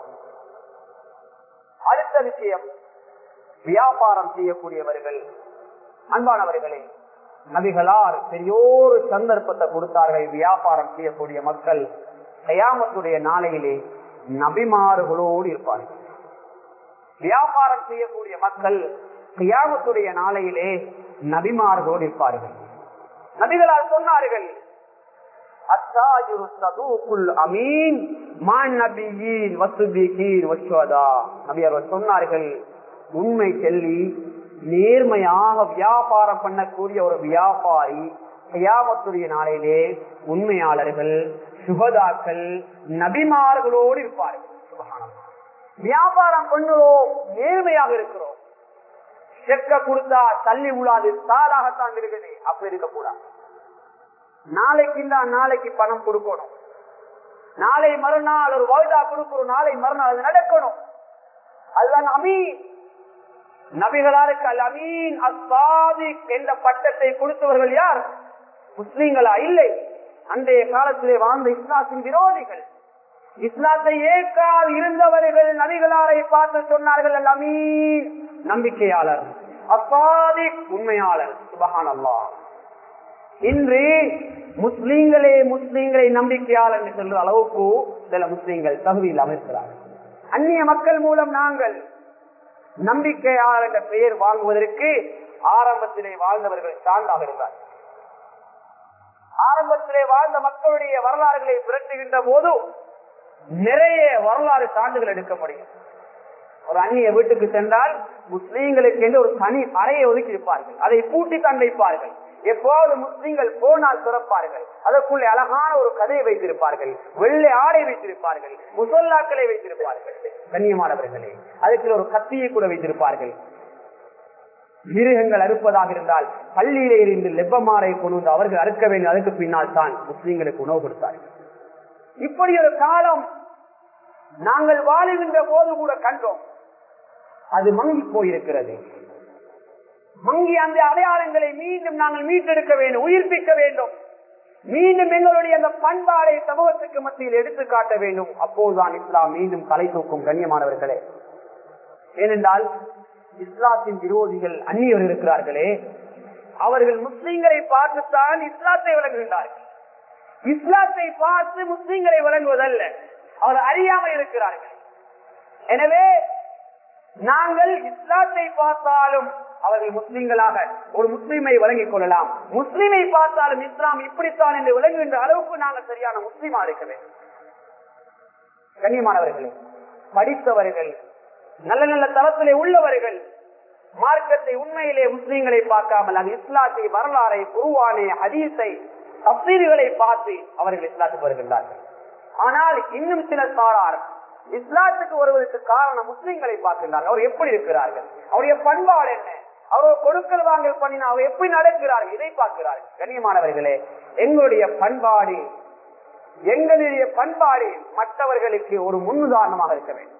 அடுத்த விஷயம் வியாபாரம் செய்யக்கூடியவர்கள் அன்பானவர்களே நபிகளார் பெரியோரு சந்தர்ப்பத்தை கொடுத்தார்கள் வியாபாரம் செய்யக்கூடிய மக்கள் கயாமத்துடைய நாளையிலே நபிமார்களோடு இருப்பார்கள் வியாபாரம் செய்யக்கூடிய மக்கள் கியாமத்துடைய நாளையிலே நபிமார்களோடு இருப்பார்கள் நபிகளால் சொன்னார்கள் அத்தாஜுரு சதூக்குல் அமீன் மான் நபியின் வசுபிகீன் வசுவதா நபி அவர்கள் சொன்னார்கள் உண்மை செல்லி நேர்மையாக வியாபாரம் பண்ணக்கூடிய ஒரு வியாபாரி கையாமத்துடைய நாளையிலே உண்மையாளர்கள் சுகதாக்கள் நபிமார்களோடு இருப்பார்கள் சுபஹானல்லாஹ். வியாபாரம் பண்ணுறோம் நேர்மையாக இருக்கிறோம் செக்க கொடுத்தா தள்ளி விழாது தாளாகத்தான் இருக்குது அப்படி இருக்கக்கூடாது நாளைக்கு தான் நாளைக்கு பணம் கொடுக்கணும் நாளை மறுநாள் ஒரு வாழ்தா கொடுக்கிறோம் நாளை மறுநாள் அது நடக்கணும் அதுதான் அமீன் நபிகளாருக்கு அல் அமீன் அசாதிக் என்ற பட்டத்தை கொடுத்தவர்கள் யார் முஸ்லீம்களா இல்லை அன்றைய காலத்திலே வாழ்ந்த இஸ்லாத்தின் விரோதிகள் இஸ்லாத்தை ஏற்கால் இருந்தவர்கள் நபிகளாரை பார்த்து சொன்னார்கள் அல் அமீன் நம்பிக்கையாளர் அசாதிக் உண்மையாளர் சுபஹான் அல்லாஹ் இன்று முஸ்லீம்களே முஸ்லீம்களை நம்பிக்கையாளர் என்று சொல்ற அளவுக்கு சில முஸ்லீம்கள் தகுதியில் அமைக்கிறார்கள் அந்நிய மக்கள் மூலம் நாங்கள் நம்பிக்கையாளர் என்ற பெயர் வாங்குவதற்கு ஆரம்பத்திலே வாழ்ந்தவர்கள் சார்ந்தாக இருந்தார் ஆரம்பத்திலே வாழ்ந்த மக்களுடைய வரலாறுகளை புரட்டுகின்ற போது நிறைய வரலாறு சான்றுகள் எடுக்க முடியும் ஒரு அந்நிய வீட்டுக்கு சென்றால் முஸ்லீம்களுக்கு என்று ஒரு தனி அறையை ஒதுக்கி இருப்பார்கள் அதை பூட்டி தான் வைப்பார்கள் எப்போது முஸ்லீம்கள் போனால் திறப்பார்கள் அதற்குள்ளே அழகான ஒரு கதையை வைத்திருப்பார்கள் வெள்ளை ஆடை வைத்திருப்பார்கள் முசல்லாக்களை வைத்திருப்பார்கள் கண்ணியமானவர்களே அதுக்கு ஒரு கத்தியை கூட வைத்திருப்பார்கள் மிருகங்கள் அறுப்பதாக இருந்தால் பள்ளியிலே இருந்து லெப்பமாரை கொண்டு வந்து அவர்கள் அறுக்க வேண்டும் அதுக்கு பின்னால் தான் முஸ்லீம்களுக்கு உணவு கொடுத்தார்கள் இப்படி ஒரு காலம் நாங்கள் வாழுகின்ற போது கூட கண்டோம் அது மங்கி போயிருக்கிறது மங்கி அந்த அடையாளங்களை மீண்டும் நாங்கள் மீட்டெடுக்க வேண்டும் உயிர்ப்பிக்க வேண்டும் மீண்டும் எங்களுடைய அந்த பண்பாடை சமூகத்துக்கு மத்தியில் எடுத்து காட்ட வேண்டும் அப்போதுதான் இஸ்லாம் மீண்டும் கலை தூக்கும் கண்ணியமானவர்களே ஏனென்றால் இஸ்லாத்தின் விரோதிகள் அந்நியவர் இருக்கிறார்களே அவர்கள் முஸ்லிம்களை பார்த்துத்தான் இஸ்லாத்தை விளங்குகின்றார்கள் இஸ்லாத்தை பார்த்து முஸ்லிம்களை வழங்குவதல்ல அவர் அறியாமல் இருக்கிறார்கள் எனவே நாங்கள் இஸ்லாத்தை பார்த்தாலும் அவர்கள் முஸ்லிம்களாக ஒரு முஸ்லீமை வழங்கிக் கொள்ளலாம் முஸ்லீமை பார்த்தாலும் இஸ்லாம் இப்படித்தான் என்று விளங்குகின்ற அளவுக்கு நாங்கள் சரியான முஸ்லீமா இருக்க வேண்டும் கண்ணியமானவர்களே படித்தவர்கள் நல்ல நல்ல தளத்திலே உள்ளவர்கள் மார்க்கத்தை உண்மையிலே முஸ்லீம்களை பார்க்காமல் அது இஸ்லாத்தை வரலாறை குருவானை ஹதீஸை தப்சீல்களை பார்த்து அவர்கள் இஸ்லாத்துக்கு வருகின்றார்கள் ஆனால் இன்னும் சில சாரார் இஸ்லாத்துக்கு வருவதற்கு காரணம் முஸ்லீம்களை பார்க்கின்றார்கள் அவர் எப்படி இருக்கிறார்கள் அவருடைய பண்பாடு என்ன அவர் கொடுக்கல் வாங்கல் பண்ணினா அவர் எப்படி நடக்கிறார்கள் இதை பார்க்கிறார்கள் கண்ணியமானவர்களே எங்களுடைய பண்பாடு எங்களுடைய பண்பாடு மற்றவர்களுக்கு ஒரு முன்னுதாரணமாக இருக்க வேண்டும்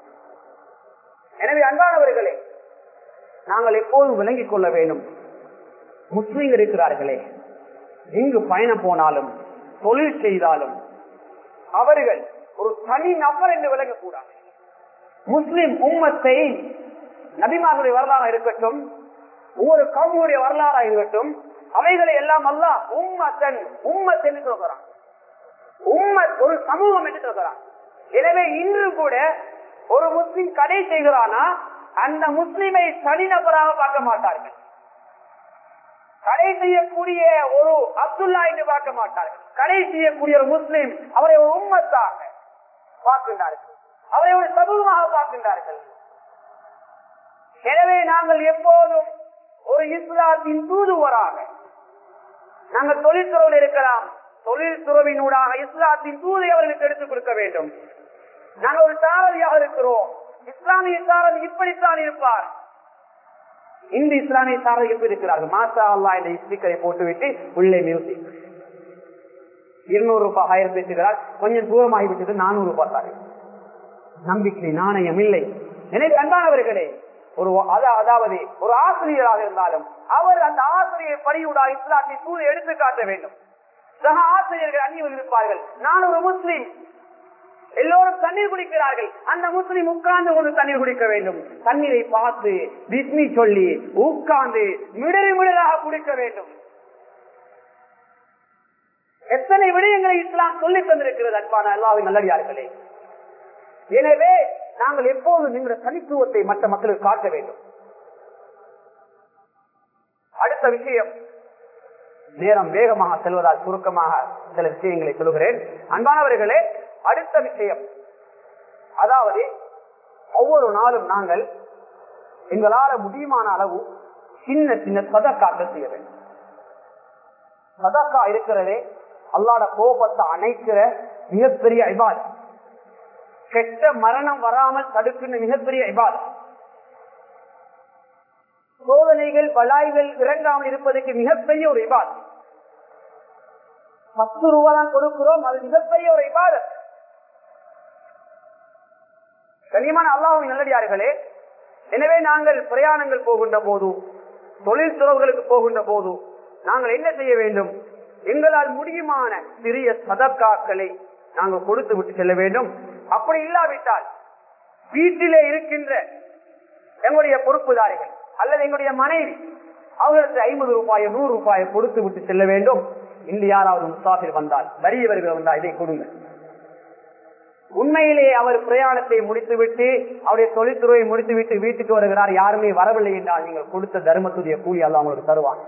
எனவே அன்பானவர்களே நாங்கள் எப்போதும் விளங்கிக் கொள்ள வேண்டும் முஸ்லீம்கள் இருக்கிறார்களே எங்கு பயணம் போனாலும் தொழில் செய்தாலும் அவர்கள் ஒரு தனி நபர் என்று விளங்கக்கூடாது முஸ்லிம் உம்மத்தை நபிமார்களுடைய வரலாறாக இருக்கட்டும் ஒவ்வொரு கவுமுடைய வரலாறாக இருக்கட்டும் அவைகளை எல்லாம் அல்ல உம்மத்தன் உம்மத் என்று சொல்கிறான் உம்மத் ஒரு சமூகம் என்று சொல்கிறான் எனவே இன்று கூட ஒரு முஸ்லிம் கடை செய்கிறானா அந்த முஸ்லிமை தனிநபராக பார்க்க மாட்டார்கள் கடை செய்யக்கூடிய ஒரு அப்துல்லா என்று பார்க்க மாட்டார்கள் கடை செய்யக்கூடிய ஒரு முஸ்லிம் அவரை ஒரு உம்மத்தாக பார்க்கின்றார்கள் அவரை ஒரு சமூகமாக பார்க்கின்றார்கள் எனவே நாங்கள் எப்போதும் ஒரு இஸ்லாத்தின் தூதுவராக நாங்கள் தொழில்துறையில் இருக்கலாம் தொழில்துறவினூடாக இஸ்லாத்தின் தூதை அவர்களுக்கு எடுத்துக் கொடுக்க வேண்டும் நாங்கள் ஒரு சாரதியாக இருக்கிறோம் இஸ்லாமிய சாரதி இப்படித்தான் இருப்பார் இந்த இஸ்லாமிய சாரதி எப்படி இருக்கிறார்கள் மாசா அல்லா இந்த ஸ்பீக்கரை போட்டுவிட்டு உள்ளே மியூசிக் இருநூறு ரூபாய் ஆயிரம் பேசுகிறார் கொஞ்சம் தூரமாகிவிட்டது நானூறு ரூபாய் தாரு நம்பிக்கை நாணயம் இல்லை எனவே அன்பானவர்களே ஒரு அதா- அதாவது ஒரு ஆசிரியராக இருந்தாலும் அவர் அந்த ஆசிரியர் பணியுடா இஸ்லாத்தை தூதை எடுத்து காட்ட வேண்டும் சக ஆசிரியர்கள் அந்நியர்கள் இருப்பார்கள் நான் ஒரு முஸ்லீம் எல்லோரும் தண்ணீர் குடிக்கிறார்கள் அந்த முஸ்லிம் உட்கார்ந்து கொண்டு தண்ணீர் குடிக்க வேண்டும் தண்ணீரை பார்த்து பிஸ்மி சொல்லி உட்கார்ந்து மிடறி மிடராக குடிக்க வேண்டும் எத்தனை விடயங்களை இஸ்லாம் சொல்லி தந்திருக்கிறது அன்பான அல்லாவின் நல்லடியார்களே எனவே நாங்கள் எப்போதும் எங்களுடைய தனித்துவத்தை மற்ற மக்களுக்கு காட்ட வேண்டும் அடுத்த விஷயம் நேரம் வேகமாக செல்வதால் சுருக்கமாக சில விஷயங்களை சொல்கிறேன் அன்பானவர்களே அடுத்த விஷயம் அதாவது ஒவ்வொரு நாளும் நாங்கள் எங்களால முடியுமான அளவு சின்ன சின்ன சதக்காக்கள் செய்ய வேண்டும் சதக்கா இருக்கிறதே அல்லாட கோபத்தை அணைக்கிற மிகப்பெரிய இபாத் கெட்ட மரணம் வராமல் தடுக்கின்ற மிகப்பெரிய இபாத் சோதனைகள் பலாய்கள் இறங்காமல் இருப்பதற்கு மிகப்பெரிய ஒரு இபாத் பத்து ரூபாய் தான் கொடுக்கிறோம் அது மிகப்பெரிய ஒரு இபாதத் கனியமான அல்லாஹின் நல்லடியார்களே எனவே நாங்கள் பிரயாணங்கள் போகின்ற போது தொழில் துறவுகளுக்கு போகின்ற போது நாங்கள் என்ன செய்ய வேண்டும் எங்களால் முடியுமான சிறிய சதக்காக்களை நாங்கள் கொடுத்து விட்டு செல்ல வேண்டும் அப்படி இல்லாவிட்டால் வீட்டிலே இருக்கின்ற எங்களுடைய பொறுப்புதாரிகள் அல்லது எங்களுடைய மனைவி அவர்களுக்கு ஐம்பது ரூபாய் நூறு ரூபாயை கொடுத்து விட்டு செல்ல வேண்டும் இன்று யாராவது முசாஃபிர் வந்தால் வறியவர்கள் வந்தால் இதை கொடுங்க உண்மையிலே அவர் பிரயாணத்தை முடித்துவிட்டு அவருடைய தொழில்துறையை முடித்துவிட்டு வீட்டுக்கு வருகிறார் யாருமே வரவில்லை என்றால் நீங்கள் கொடுத்த தர்மத்துடைய கூலி அல்ல அவங்களுக்கு தருவான்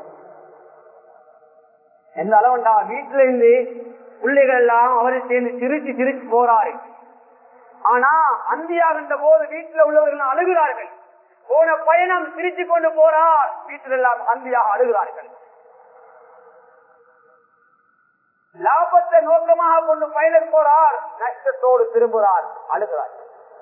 எந்த அளவுண்டா வீட்டுல இருந்து பிள்ளைகள் எல்லாம் அவரை சேர்ந்து சிரிச்சு சிரிச்சு போறாரு ஆனா அந்தியாகின்ற போது வீட்டுல உள்ளவர்கள் அழுகிறார்கள் போன பயணம் சிரிச்சு கொண்டு போறார் வீட்டில் எல்லாம் அந்தியாக அழுகிறார்கள் லாபத்தை நோக்கமாக கொண்டு பயணம் போறார் நஷ்டத்தோடு திரும்புகிறார் அழுகிறார்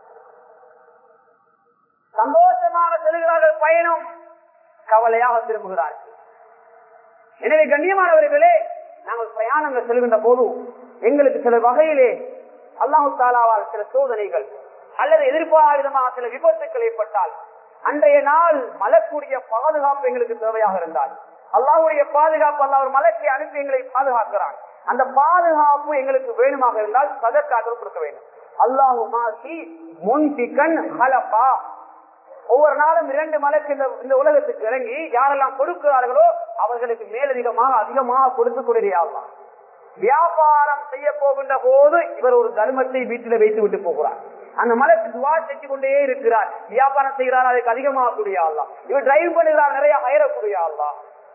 சந்தோஷமாக செல்கிறார்கள் பயணம் கவலையாக திரும்புகிறார்கள் எனவே கண்ணியமானவர்களே நாங்கள் பிரயாணங்கள் செல்கின்ற போது எங்களுக்கு சில வகையிலே அல்லாஹு தாலாவால் சில சோதனைகள் அல்லது எதிர்பாராத விதமாக சில விபத்துக்கள் ஏற்பட்டால் அன்றைய நாள் மலக்கூடிய பாதுகாப்பு எங்களுக்கு தேவையாக இருந்தால் அல்லாவுடைய பாதுகாப்பு அல்ல ஒரு மலக்கை அனுப்பி எங்களை பாதுகாக்கிறான் அந்த பாதுகாப்பு எங்களுக்கு வேணுமாக இருந்தால் சதற்காக கொடுக்க வேண்டும் அல்லாஹு மாசி முன்பிகன் ஹலப்பா ஒவ்வொரு நாளும் இரண்டு மலைக்கு இந்த இந்த உலகத்துக்கு இறங்கி யாரெல்லாம் கொடுக்கிறார்களோ அவர்களுக்கு மேலதிகமாக அதிகமாக கொடுத்து கொண்டிருக்கலாம் வியாபாரம் செய்ய போகின்ற போது இவர் ஒரு தர்மத்தை வீட்டில் வைத்து விட்டு போகிறார் அந்த மலைக்கு துவா செஞ்சு கொண்டே இருக்கிறார் வியாபாரம் செய்கிறார் அதுக்கு அதிகமாக கூடிய ஆள்லாம் இவர் டிரைவ் பண்ணுகிறார் நிறைய ஹயரக்கூடிய ஆள்லாம்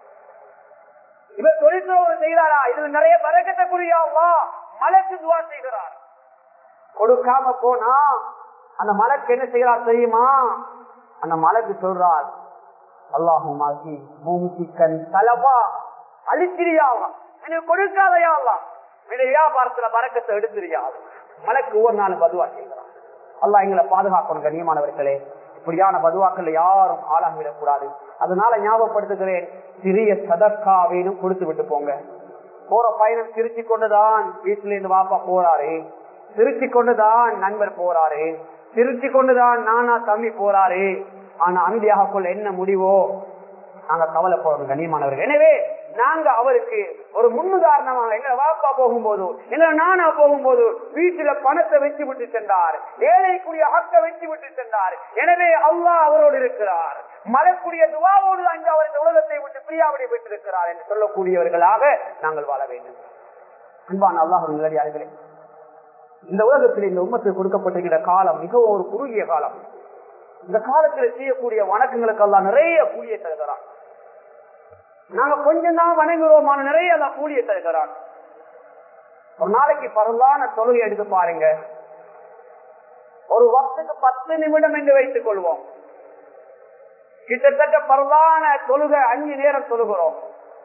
இவர் தொழிற்துறவு செய்கிறாரா இது நிறைய பறக்கத்தக்கூடிய ஆள்லா மலைக்கு துவா செய்கிறார் கொடுக்காம போனா அந்த மலைக்கு என்ன செய்கிறார் தெரியுமா அந்த மலைக்கு சொல்றார் அல்லாஹுமாக்கி மூமிக்கன் தலவா அழிச்சிரியாவா எனக்கு கொடுக்காதையாவா என்னுடைய வியாபாரத்துல பறக்கத்தை எடுத்துறியாது மலைக்கு ஒவ்வொரு நாள் பதுவா செய்கிறான் அல்லா எங்களை பாதுகாக்கணும் கண்ணியமானவர்களே இப்படியான பதுவாக்கள் யாரும் ஆளாகிவிடக் கூடாது அதனால ஞாபகப்படுத்துகிறேன் சிறிய சதக்காவேனும் கொடுத்து விட்டு போங்க போற பயணம் சிரிச்சு கொண்டுதான் வீட்டுல இருந்து வாப்பா போறாரு சிரிச்சு கொண்டுதான் நண்பர் போறாரு சிரிச்சு கொண்டுதான் நானா தம்பி போறாரு ஆனா அந்தியாக கொள்ள என்ன முடிவோ நாங்க கவலைப்படுறோம் கண்ணியமானவர்கள் எனவே நாங்க அவருக்கு ஒரு முன்னுதாரணமாக எங்களை வாப்பா போகும்போது எங்களை நானா போகும்போது வீட்டுல பணத்தை வச்சு விட்டு சென்றார் ஏழைக்குரிய ஹக்க வச்சு விட்டு சென்றார் எனவே அல்லா அவரோடு இருக்கிறார் மலக்குரிய துவாவோடு அங்கு அவர் இந்த உலகத்தை விட்டு பிரியாவிடை பெற்றிருக்கிறார் என்று சொல்லக்கூடியவர்களாக நாங்கள் வாழ வேண்டும் அன்பான அல்லாஹ் நிலடியார்களே இந்த உலகத்தில் இந்த உம்மத்துக்கு கொடுக்கப்பட்டிருக்கிற காலம் மிகவும் ஒரு குறுகிய காலம் இந்த காலத்தில் செய்யக்கூடிய வணக்கங்களுக்கெல்லாம் நிறைய கூலியை தருகிறான் நாங்க கொஞ்சம் தான் வணங்குறோம் ஆனா நிறைய எல்லாம் கூலியை தருகிறான் ஒரு நாளைக்கு பரவான தொழுகை எடுத்து பாருங்க ஒரு வக்துக்கு பத்து நிமிடம் என்று வைத்துக் கொள்வோம் கிட்டத்தட்ட பரவான தொழுகை அஞ்சு நேரம் தொழுகிறோம்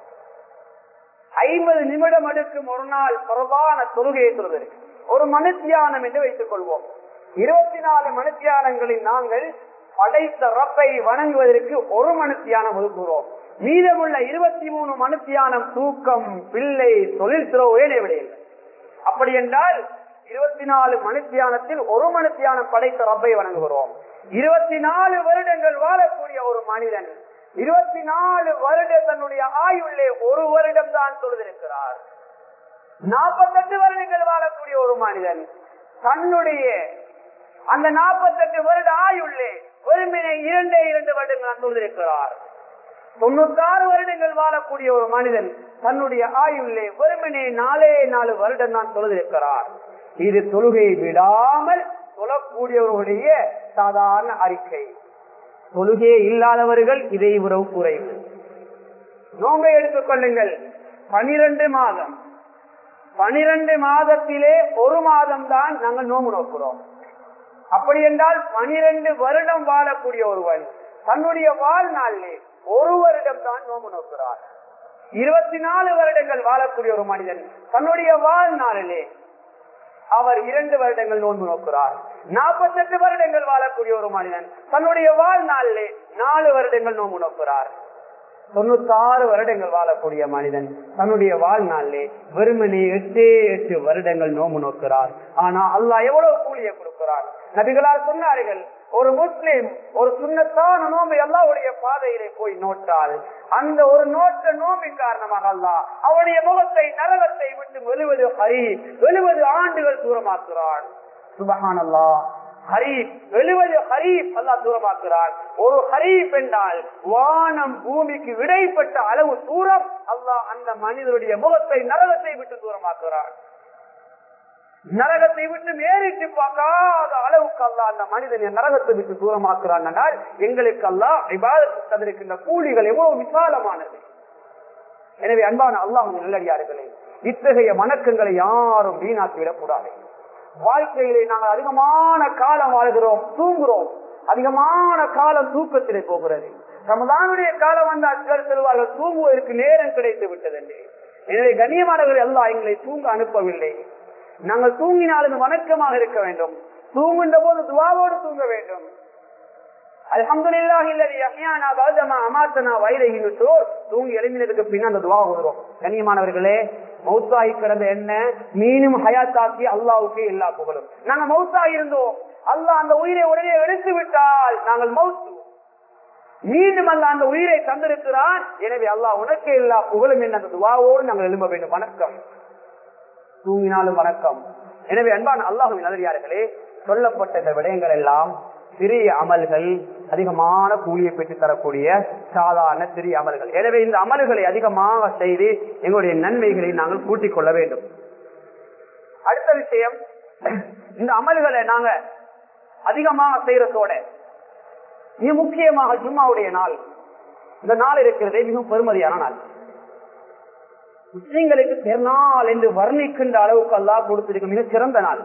ஐம்பது நிமிடம் எடுக்கும் ஒரு நாள் பரவான தொழுகையை தொழுகிறது ஒரு மனுத்தியானம் என்று வைத்துக் கொள்வோம் இருபத்தி நாலு மனுத்தியானங்களில் நாங்கள் படைத்த ரப்பை வணங்குவதற்கு ஒரு மனுத்தியானம் ஒதுக்குகிறோம் மீதமுள்ள இருபத்தி மூணு மனுத்தியானம் தூக்கம் பிள்ளை தொழில் துறவு விடையில்லை அப்படி என்றால் இருபத்தி நாலு மனுத்தியானத்தில் ஒரு மனுத்தியானம் படைத்த ரப்பை வணங்குகிறோம் இருபத்தி நாலு வருடங்கள் வாழக்கூடிய ஒரு மனிதன் இருபத்தி நாலு வருட தன்னுடைய ஆயுள்ளே ஒரு வருடம் தான் தொழுதிருக்கிறார் நாற்பத்தெட்டு வருடங்கள் வாழக்கூடிய ஒரு மனிதன் தன்னுடைய அந்த நாற்பத்தெட்டு வருட ஆயுள்ளே வெறுமனை இரண்டே இரண்டு வருடங்கள் தொழுதிருக்கிறார் தொண்ணூத்தாறு வருடங்கள் வாழக்கூடிய ஒரு மனிதன் தன்னுடைய ஆயுள்ளே வெறுமனே நாலே நாலு வருடம் தான் தொழுதிருக்கிறார் இது தொழுகையை விடாமல் தொழக்கூடியவர்களுடைய சாதாரண அறிக்கை தொழுகையே இல்லாதவர்கள் இதை உறவு குறைவு நோம்பை எடுத்துக் கொள்ளுங்கள் பனிரெண்டு மாதம் பனிரெண்டு மாதத்திலே ஒரு மாதம் தான் நாங்கள் நோம்பு நோக்கிறோம் அப்படி என்றால் பனிரெண்டு வருடம் வாழக்கூடிய ஒருவன் தன்னுடைய வாழ்நாளிலே ஒரு வருடம் தான் நோம்பு நோக்கிறார் இருபத்தி நாலு வருடங்கள் வாழக்கூடிய ஒரு மனிதன் தன்னுடைய வாழ்நாளிலே அவர் இரண்டு வருடங்கள் நோன்பு நோக்கிறார் நாற்பத்தெட்டு வருடங்கள் வாழக்கூடிய ஒரு மனிதன் தன்னுடைய வாழ்நாளிலே நாலு வருடங்கள் நோன்பு நோக்கிறார் தொண்ணூத்தாறு வருடங்கள் வாழக்கூடிய மனிதன் தன்னுடைய வாழ்நாளிலே வெறுமனே எட்டே எட்டு வருடங்கள் நோம்பு நோக்கிறார் ஆனா அல்லாஹ் எவ்வளவு கூலியை கொடுக்கிறார் நபிகளால் சொன்னார்கள் ஒரு முஸ்லிம் ஒரு சுண்ணத்தான நோம்பு எல்லாவுடைய பாதையிலே போய் நோட்டால் அந்த ஒரு நோட்ட நோம்பின் காரணமாக அல்லாஹ் அவனுடைய முகத்தை நரகத்தை விட்டு வெளுவது ஹரி வெளுவது ஆண்டுகள் தூரமாக்குறான் சுபஹான் அல்லாஹ் ஹரீப் எழுவது ஹரீப் அல்லா தூரமாக்குறான் ஒரு ஹரீப் என்றால் வானம் பூமிக்கு விடைப்பட்ட அளவு தூரம் அல்லாஹ் அந்த மனிதனுடைய முகத்தை நரகத்தை விட்டு தூரமாக்குறான் நரகத்தை விட்டு மேறிட்டு பார்க்காத அளவுக்கு அல்லா அந்த மனிதனை நரகத்தை விட்டு தூரமாக்குறான் என்றால் எங்களுக்கு அல்லா விவாதத்து தந்திருக்கின்ற கூலிகள் எவ்வளவு விசாலமானது எனவே அன்பான அல்லாஹ் நல்லடியார்களே இத்தகைய வணக்கங்களை யாரும் வீணாக்கி விடக்கூடாது வாழ்க்கையிலே நாங்கள் அதிகமான காலம் வாழ்கிறோம் தூங்குகிறோம் அதிகமான காலம் தூக்கத்திலே போகிறது ரமதானுடைய காலம் வந்தால் சிலர் செல்வார்கள் தூங்குவதற்கு நேரம் கிடைத்து விட்டது எனவே கண்ணியமானவர்கள் எல்லாம் எங்களை தூங்க அனுப்பவில்லை நாங்கள் தூங்கினாலும் வணக்கமாக இருக்க வேண்டும் தூங்குகின்ற போது துவாவோடு தூங்க வேண்டும் தூங்கி எழுந்தினதுக்கு பின் அந்த துவா ஓதுறோம் கண்ணியமானவர்களே மௌத்தாகி கிடந்த என்ன மீனும் ஹயாத்தாக்கி அல்லாவுக்கு எல்லா புகழும் நாங்க மௌத்தாகி இருந்தோம் அல்லாஹ் அந்த உயிரை உடனே எடுத்து விட்டால் நாங்கள் மௌத்து மீண்டும் அல்ல அந்த உயிரை தந்திருக்கிறான் எனவே அல்லாஹ் உனக்கே எல்லா புகழும் என்ற அந்த துவாவோடு நாங்கள் எழும்ப வேண்டும் வணக்கம் தூங்கினாலும் வணக்கம் எனவே அன்பான அல்லாஹுவின் நல்லடியார்களே சொல்லப்பட்ட இந்த விடயங்கள் எல்லாம் சிறிய அமல்கள் அதிகமான கூலியை பெற்று தரக்கூடிய சாதாரண சிறிய அமல்கள் எனவே இந்த அமல்களை அதிகமாக செய்து எங்களுடைய நன்மைகளை நாங்கள் கூட்டிக் கொள்ள வேண்டும் அடுத்த விஷயம் இந்த அமல்களை நாங்க அதிகமாக செய்யறதோட மிக முக்கியமாக ஜும்மாவுடைய நாள் இந்த நாள் இருக்கிறதே மிகவும் பெருமதியான நாள் முஸ்லிம்களுக்கு பெருநாள் என்று வர்ணிக்கின்ற அளவுக்கு அல்லாஹ் கொடுத்திருக்க மிக சிறந்த நாள்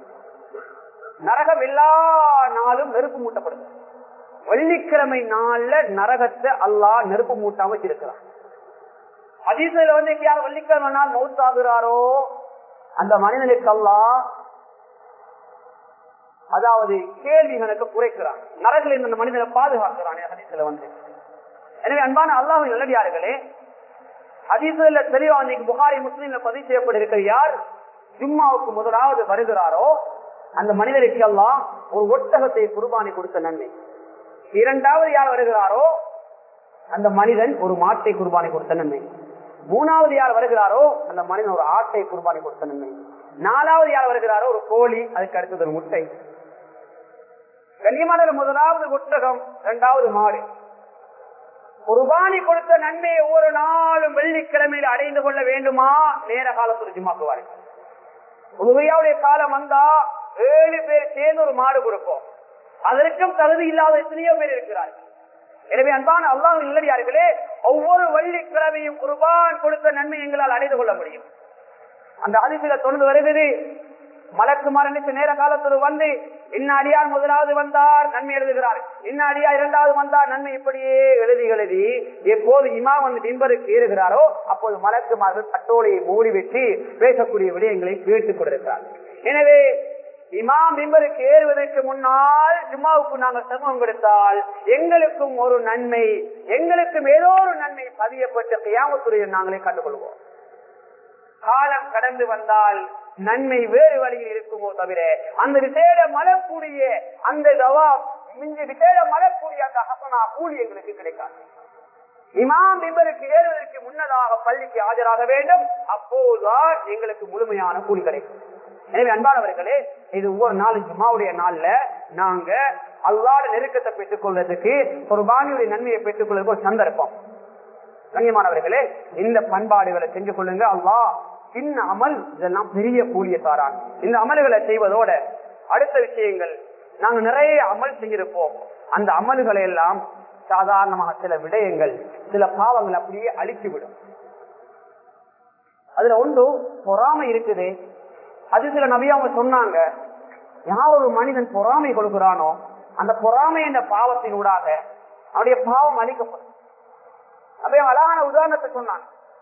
நரகம் எல்லா நாளும் நெருப்பு மூட்டப்படுது வெள்ளிக்கிழமை நாள்ல நரகத்தை அல்லாஹ் நெருப்பு மூட்டாம வச்சிருக்கிறான் அதிசயில வந்து எங்கேயாவது வெள்ளிக்கிழமை நாள் மௌத்தாகிறாரோ அந்த மனிதனுக்கு அல்லாஹ் அதாவது கேள்விகளுக்கு குறைக்கிறான் நரகில் இந்த மனிதனை பாதுகாக்கிறான் ஹதீஸ்ல வந்து எனவே அன்பான அல்லாஹின் நல்லடியார்களே ஹதீஸ்ல தெளிவா இன்னைக்கு புகாரி முஸ்லீம்ல பதிவு செய்யப்பட்டிருக்கிற யார் ஜும்மாவுக்கு முதலாவது வருகிறாரோ அந்த மனிதருக்கு எல்லாம் ஒரு ஒட்டகத்தை குர்பானி கொடுத்த நன்மை இரண்டாவது யார் வருகிறாரோ அந்த மனிதன் ஒரு மாட்டை குர்பானி கொடுத்த நன்மை மூணாவது யார் வருகிறாரோ அந்த மனிதன் ஒரு ஆட்டை குர்பானி கொடுத்த நன்மை நாலாவது யார் வருகிறாரோ ஒரு கோழி அதுக்கு அடுத்தது ஒரு முட்டை கண்ணியமான முதலாவது ஒட்டகம் இரண்டாவது மாடு குர்பானி கொடுத்த நன்மையை ஒவ்வொரு நாளும் வெள்ளிக்கிழமையில் அடைந்து கொள்ள வேண்டுமா நேர காலத்தில் ஜிம்மாக்குவாரு உதவியாவுடைய காலம் வந்தா ஏழு பேர் சேர்ந்து ஒரு மாடு கொடுப்போம் அதற்கும் தகுதி இல்லாத எத்தனையோ பேர் இருக்கிறார்கள் எனவே அன்பான அல்லாஹ் இல்லடியார்களே ஒவ்வொரு வெள்ளிக்கிழமையும் குர்பான் கொடுத்த நன்மை எங்களால் அடைந்து கொள்ள முடியும் அந்த அதிசில தொடர்ந்து வருகிறது மலக்கு மரணித்து நேர காலத்தில் வந்து இன்ன அடியார் முதலாவது வந்தார் நன்மை எழுதுகிறார் இன்ன அடியார் இரண்டாவது வந்தார் நன்மை இப்படியே எழுதி எழுதி எப்போது இமா வந்து பின்பருக்கு ஏறுகிறாரோ அப்போது மலக்கு மார்கள் பட்டோலையை மூடி வெட்டி பேசக்கூடிய விடயங்களை கேட்டுக் கொண்டிருக்கிறார் எனவே இமாம் பிம்பருக்கு ஏறுவதற்கு முன்னால் ஜும்மாவுக்கு நாங்கள் சமூகம் கொடுத்தால் எங்களுக்கும் ஒரு நன்மை எங்களுக்கும் ஏதோ ஒரு நன்மை பதியப்பட்ட கியாமத்துறையை நாங்களே கண்டுகொள்வோம் காலம் கடந்து வந்தால் நன்மை வேறு வழியில் இருக்குமோ தவிர அந்த விசேட மலக்கூடிய அந்த தவா மிஞ்சி விசேட மலக்கூடிய அந்த ஹசனா கூலி எங்களுக்கு கிடைக்காது இமாம் பிம்பருக்கு ஏறுவதற்கு முன்னதாக பள்ளிக்கு ஆஜராக வேண்டும் அப்போதுதான் எங்களுக்கு முழுமையான கூலி கிடைக்கும் எனவே அன்பானவர்களே இது ஒவ்வொரு நாளும் ஜும்மாவுடைய நாள்ல நாங்க அல்லாட நெருக்கத்தை பெற்றுக் கொள்வதற்கு ஒரு பாணியுடைய நன்மையை பெற்றுக் கொள்வதற்கு ஒரு சந்தர்ப்பம் கண்ணியமானவர்களே இந்த பண்பாடுகளை செஞ்சு கொள்ளுங்க அல்லாஹ் சின்ன அமல் இதெல்லாம் பெரிய கூலிய தாரான் இந்த அமல்களை செய்வதோட அடுத்த விஷயங்கள் நாங்க நிறைய அமல் செஞ்சிருப்போம் அந்த அமல்களை எல்லாம் சாதாரணமாக சில விடயங்கள் சில பாவங்கள் அப்படியே அழித்துவிடும் அதுல ஒன்று பொறாமை இருக்குது அது சில நபி அவங்க சொன்னாங்க யார் ஒரு மனிதன் பொறாமை கொடுக்கிறானோ அந்த பொறாமை என்ற பாவத்தினூடாக அவனுடைய பாவம் அழிக்கப்படும் அப்படியே அழகான உதாரணத்தை சொன்னாங்க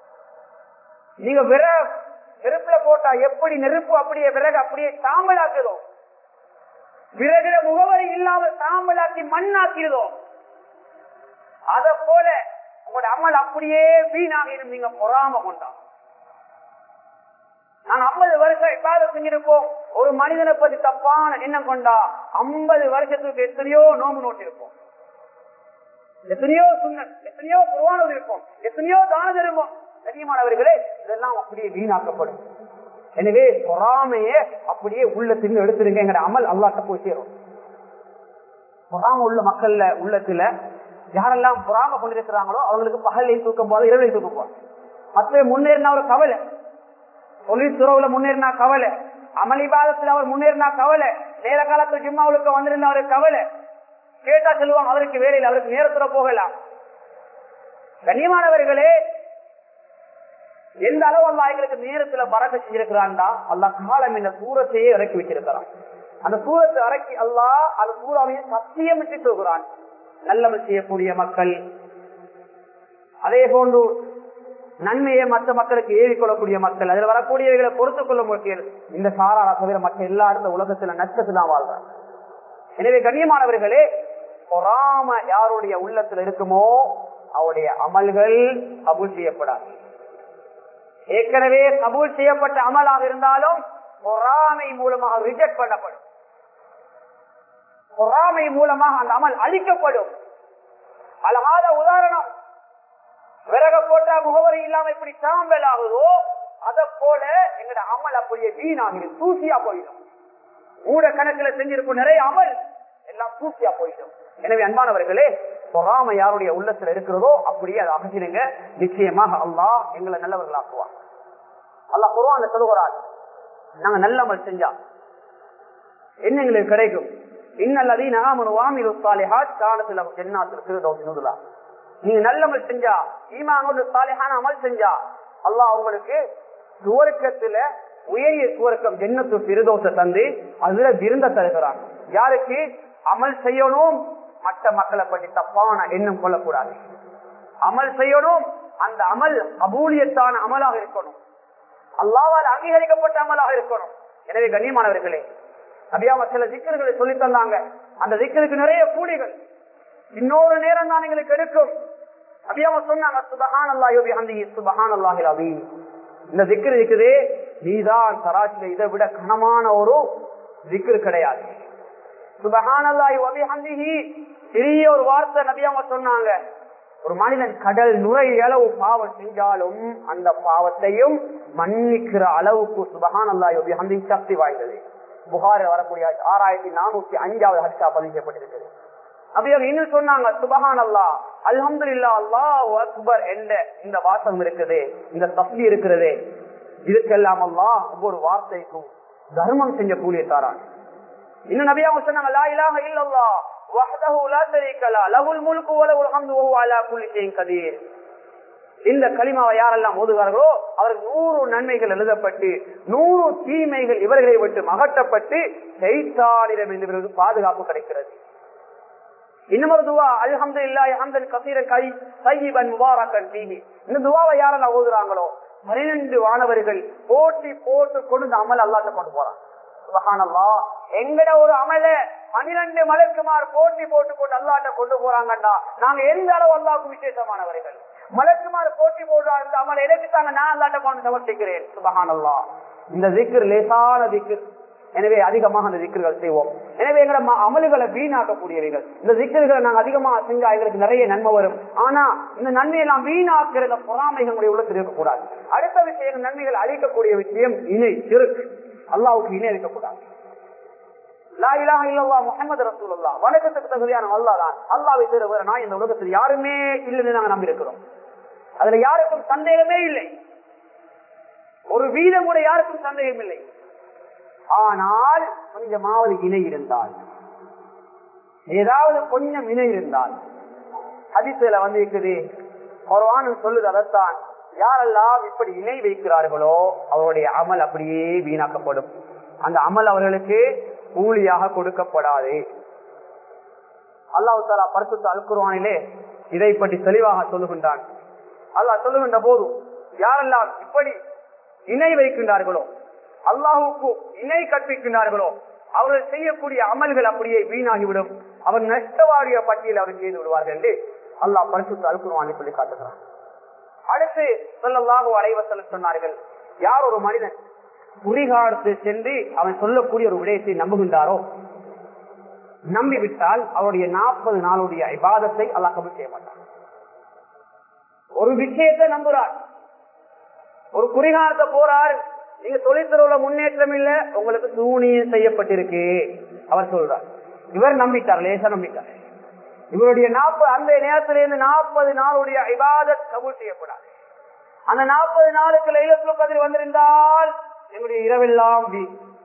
நீங்க விற நெருப்புல போட்டா எப்படி நெருப்பு அப்படியே விறகு அப்படியே சாம்பலாக்குதோ விறகுல முகவரி இல்லாம சாம்பலாக்கி மண்ணாக்கிடுதோ அத போல உங்களோட அமல் அப்படியே வீணாக நீங்க பொறாம கொண்டா நாங்க ஐம்பது வருஷம் இப்பாத செஞ்சிருப்போம் ஒரு மனிதனை பத்தி தப்பான எண்ணம் கொண்டா ஐம்பது வருஷத்துக்கு எத்தனையோ நோம்பு நோட்டிருப்போம் எத்தனையோ சுண்ணன் எத்தனையோ குருவானது இருப்போம் எத்தனையோ தான தருவோம் கண்ணியமானவர்களே இதெல்லாம் அப்படியே வீணாக்கப்படும் எனவே பொறாமையே அப்படியே உள்ளத்திலிருந்து எடுத்துருங்க எங்கட அமல் அல்லாட்ட போய் சேரும் பொறாம உள்ள மக்கள்ல உள்ளத்துல யாரெல்லாம் பொறாம கொண்டிருக்கிறாங்களோ அவங்களுக்கு பகலையும் தூக்கம் போது இரவையும் தூக்கம் போது மற்ற முன்னேறினா ஒரு கவலை தொழில்துறவுல முன்னேறினா கவலை அமளிபாதத்தில் அவர் முன்னேறினா கவலை நேர காலத்துல ஜிம்மாவுக்கு வந்திருந்த அவருக்கு கவலை கேட்டா சொல்லுவாங்க அவருக்கு வேலையில் அவருக்கு நேரத்துல போகலாம் கண்ணியமானவர்களே எந்த அளவு அல்லா எங்களுக்கு நேரத்துல பறக்க செஞ்சிருக்கிறான்டா அல்லா காலம் இந்த சூரத்தையே இறக்கி வச்சிருக்கிறான் அந்த சூரத்தை இறக்கி அல்லா அந்த சூறாவையும் சத்தியமிட்டு சொல்கிறான் நல்லமல் செய்யக்கூடிய மக்கள் அதே போன்று நன்மையை மற்ற மக்களுக்கு ஏறிக்கொள்ளக்கூடிய மக்கள் அதுல வரக்கூடியவைகளை பொறுத்துக் கொள்ள முடியும் இந்த சாராரா தவிர மற்ற எல்லா இடத்துல உலகத்துல நஷ்டத்துல தான் வாழ்றாங்க எனவே கண்ணியமானவர்களே பொறாம யாருடைய உள்ளத்துல இருக்குமோ அவருடைய அமல்கள் கபூல் செய்யப்படாது ஏற்கனவே கபூல் செய்யப்பட்ட அமலாக இருந்தாலும் பொறாமை மூலமாக ரிஜெக்ட் பண்ணப்படும் பொறாமை மூலமாக அந்த அமல் அழிக்கப்படும் அழகாத உதாரணம் விறக போட்டா முகவரி இல்லாம இப்படி சாம்பல் ஆகுதோ அத போல எங்கட அமல் அப்படியே வீணாகிடும் தூசியா போயிடும் ஊட கணக்குல செஞ்சிருக்கும் நிறைய அமல் எல்லாம் தூசியா போயிடும் எனவே அன்பானவர்களே பொறாம யாருடைய உள்ளத்துல இருக்கிறதோ அப்படியே அதை அகற்றிடுங்க நிச்சயமாக அல்லாஹ் எங்களை நல்லவர்களாக்குவார் அல்லாஹ் குருவான சொல்லுகிறார் நாங்க நல்லமல் செஞ்சா என்ன எங்களுக்கு கிடைக்கும் இன்னல்லதி நாமனு வாமிரு சாலிஹாத் காலத்துல ஜென்னாத்தில் சிறுதோசினுதலா நீங்க நல்லமல் செஞ்சா ஈமானோடு சாலிஹான அமல் செஞ்சா அல்லாஹ் உங்களுக்கு சுவர்க்கத்துல உயரிய சுவர்க்கம் ஜென்னத்து சிறுதோசை தந்து அதுல விருந்த தருகிறான் யாருக்கு அமல் செய்யணும் மற்ற மக்களை பற்றி தப்பான எண்ணம் கொள்ளக்கூடாது அமல் செய்யணும் அந்த அமல் அபூலியத்தான அமலாக இருக்கணும் அல்லாவால் அங்கீகரிக்கப்பட்ட அமலாக இருக்கணும் எனவே கண்ணியமானவர்களே அப்படியாம சில திக்கர்களை சொல்லி தந்தாங்க அந்த திக்கருக்கு நிறைய கூலிகள் இன்னொரு நேரம் தான் எங்களுக்கு எடுக்கும் அப்படியாம சொன்னாங்க சுபஹான் அல்லா யோபி ஹந்தி சுபஹான் அல்லாஹில் அபி இந்த திக்கர் இருக்குது நீதான் தராசில இதை விட கனமான ஒரு திக்கர் கிடையாது சுபஹான் அல்லாஹி யோபி ஹந்திஹி சிறிய ஒரு வார்த்தை நபியாம சொன்னாங்க ஒரு மனிதன் கடல் நுரை அளவு பாவம் செஞ்சாலும் அந்த பாவத்தையும் மன்னிக்கிற அளவுக்கு சுபஹான் அல்லா யோபி ஹந்தி சக்தி வாய்ந்தது புகார வரக்கூடிய ஆறாயிரத்தி நானூத்தி அஞ்சாவது ஹர்ஷா பதிவு செய்யப்பட்டிருக்கிறது அப்படியே இன்னும் சொன்னாங்க சுபஹான் அல்லா அல்ஹம்து இல்லா அல்லாஹ் அக்பர் என்ற இந்த வாசகம் இருக்குது இந்த தப்தி இருக்கிறது இதுக்கெல்லாம் அல்லா ஒவ்வொரு வார்த்தைக்கும் தர்மம் செஞ்ச கூலிய தாரான் இன்னும் நபியாக சொன்னாங்க லா இலாஹ இல்லல்லா வஹ்தஹு லா ஷரீக லா லஹுல் முல்கு வ லஹுல் ஹம்து வ ஹுவ அலா குல்லி ஷைஇன் கதீர் இந்த களிமாவை யாரெல்லாம் ஓதுவார்களோ அவருக்கு நூறு நன்மைகள் எழுதப்பட்டு நூறு தீமைகள் இவர்களை விட்டு அகற்றப்பட்டு செய்தானிடம் இவர்களுக்கு பாதுகாப்பு கிடைக்கிறது இன்னொரு துவா அல்ஹம்து இல்லாஹி ஹம்தன் கசீரன் கை சையிபன் முபாரக்கன் தீமி இந்த துவாவை யாரெல்லாம் ஓதுறாங்களோ பன்னிரண்டு வானவர்கள் போட்டி போட்டு கொண்டு இந்த அமல் அல்லாட்ட கொண்டு போறாங்க சுபஹானல்லா எங்கட ஒரு அமல பனிரெண்டு மலக்குமார் போட்டி போட்டு போட்டு அல்லாட்ட கொண்டு போறாங்கடா நாங்க எந்த அளவு அல்லாவுக்கு விசேஷமானவர்கள் மலக்குமார் போட்டி போடுறாங்க இந்த அமல எனக்கு தாங்க நான் அல்லாட்ட கொண்டு சமர்ப்பிக்கிறேன் சுபஹானல்லா இந்த திக்கர் லேசான திக்கர் எனவே அதிகமாக அந்த திக்கர்கள் செய்வோம் எனவே எங்களை அமல்களை வீணாக்கக்கூடியவர்கள் இந்த திக்கர்களை நாங்கள் அதிகமாக செஞ்சா எங்களுக்கு நிறைய நன்மை வரும் ஆனா இந்த நன்மையெல்லாம் வீணாக்குற இந்த பொறாமைகளுடைய உள்ளத்தில் இருக்கக்கூடாது அடுத்த விஷயம் நன்மைகள் அளிக்கக்கூடிய விஷயம் இணை சிறுக்கு அல்லாவுக்கு இணை அளிக்கக்கூடாது முகமது ரசூல்லா வணக்கத்துக்கு தகுதியான அல்லா தான் அல்லாவை தவிர நான் இந்த உலகத்தில் யாருமே இல்லைன்னு நாங்க நம்பி இருக்கிறோம் அதுல யாருக்கும் சந்தேகமே இல்லை ஒரு வீதம் கூட யாருக்கும் சந்தேகம் இல்லை ஆனால் கொஞ்சமாவது இணை இருந்தால் ஏதாவது கொஞ்சம் இணை இருந்தால் அதிசயில வந்து இருக்குது ஒரு சொல்லுது அதைத்தான் யாரெல்லாம் இப்படி இணை வைக்கிறார்களோ அவருடைய அமல் அப்படியே வீணாக்கப்படும் அந்த அமல் அவர்களுக்கு கூலியாக கொடுக்கப்படாது அல்லாஹு தாலா பரிசுத்த அல்குருவானிலே இதை பற்றி தெளிவாக சொல்லுகின்றான் அல்லாஹ் சொல்லுகின்ற போது யாரெல்லாம் இப்படி இணை வைக்கின்றார்களோ அல்லாஹுக்கு இணை கற்பிக்கின்றார்களோ அவர்கள் செய்யக்கூடிய அமல்கள் அப்படியே வீணாகிவிடும் அவர் நஷ்டவாரிய பட்டியல் அவர் செய்து விடுவார்கள் என்று அல்லாஹ் பரிசுத்த அல்குருவானை சொல்லி காட்டுகிறார் அடுத்து சொல்லலாக அலைவசல் சொன்னார்கள் யார் ஒரு மனிதன் குறிகாலத்து சென்று அவன் சொல்லக்கூடிய ஒரு விடயத்தை நம்புகின்றாரோ நம்பிவிட்டால் அவருடைய நாற்பது நாளுடைய இபாதத்தை அல்லாஹ் கபூல் செய்ய மாட்டார் ஒரு விஷயத்தை நம்புறார் ஒரு குறிகாலத்தை போறார் நீங்க தொழில்துறையில முன்னேற்றம் இல்ல உங்களுக்கு சூனியம் செய்யப்பட்டிருக்கு அவர் சொல்றார் இவர் நம்பிட்டார் லேசா நம்பிட்டார் இவருடைய நாற்பது அந்த நேரத்திலிருந்து நாற்பது நாளுடைய இபாதத் கபூல் செய்யப்படாது அந்த நாற்பது நாளுக்கு லைலத்துல கதிர் வந்திருந்தால் எங்களுடைய இரவெல்லாம் வீ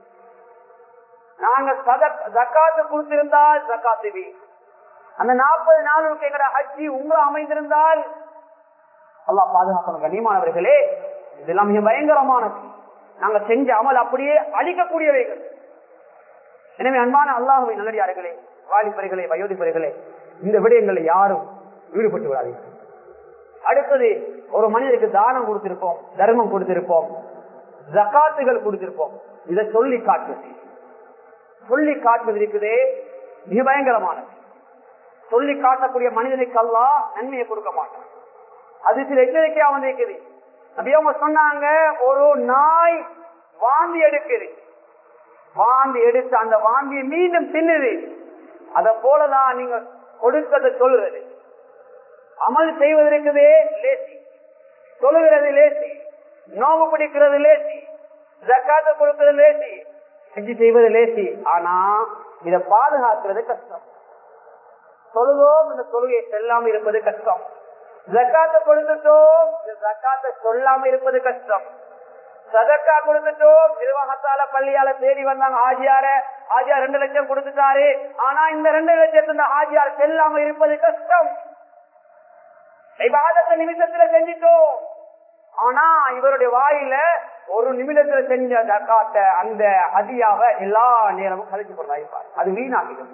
நாங்க ஜக்காத்து கொடுத்திருந்தால் ஜக்காத்து வீ அந்த நாற்பது நாளுக்கு எங்கட ஹஜ்ஜி உங்க அமைந்திருந்தால் அல்லா பாதுகாக்கணும் கண்ணியமானவர்களே இதெல்லாம் மிக பயங்கரமானது நாங்க செஞ்ச அமல் அப்படியே அழிக்கக்கூடியவைகள் எனவே அன்பான அல்லாஹுவை நல்லடியார்களே வாலிபர்களே வயோதிபர்களே இந்த விடயங்களை யாரும் ஈடுபட்டு விடாதீர்கள் அடுத்தது ஒரு மனிதருக்கு தானம் கொடுத்திருப்போம் தர்மம் கொடுத்திருப்போம் ஜக்காத்துகள் கொடுத்திருப்போம் இதை சொல்லி காட்டுவது சொல்லி காட்டுவது இருக்குதே மிக பயங்கரமானது சொல்லி காட்டக்கூடிய மனிதனுக்கு அல்லா நன்மையை கொடுக்க மாட்டான் அது சில எச்சரிக்கையா வந்திருக்குது அப்படி அவங்க சொன்னாங்க ஒரு நாய் வாந்தி எடுக்குது வாந்தி எடுத்து அந்த வாந்தியை மீண்டும் தின்னுது அத போலதான் நீங்க கொடுக்கத சொல்றது அமல் செய்வதற்குதே லேசி சொல்லுகிறது லேசி நோவு பிடிக்கிறது லேசி ஜக்காத்த கொடுக்கிறது லேசி செஞ்சு செய்வது லேசி ஆனா இத பாதுகாக்கிறது கஷ்டம் சொல்லுவோம் இந்த தொழுகையை செல்லாம இருப்பது கஷ்டம் ஜக்காத்த கொடுத்துட்டோம் இந்த ஜக்காத்த சொல்லாம இருப்பது கஷ்டம் சதக்கா கொடுத்துட்டோம் நிர்வாகத்தால பள்ளியால தேடி வந்தாங்க ஆஜியார ஆஜியார் ரெண்டு லட்சம் கொடுத்துட்டாரு ஆனா இந்த ரெண்டு லட்சத்து இந்த ஆஜியார் செல்லாம இருப்பது கஷ்டம் விவாதத்தை நிமிஷத்துல செஞ்சிட்டோம் ஆனா இவருடைய வாயில ஒரு நிமிடத்துல செஞ்ச ஜக்காத்த அந்த அதியாவ எல்லா நேரமும் கழிச்சு கொண்டாயிருப்பார் அது வீணாகிடும்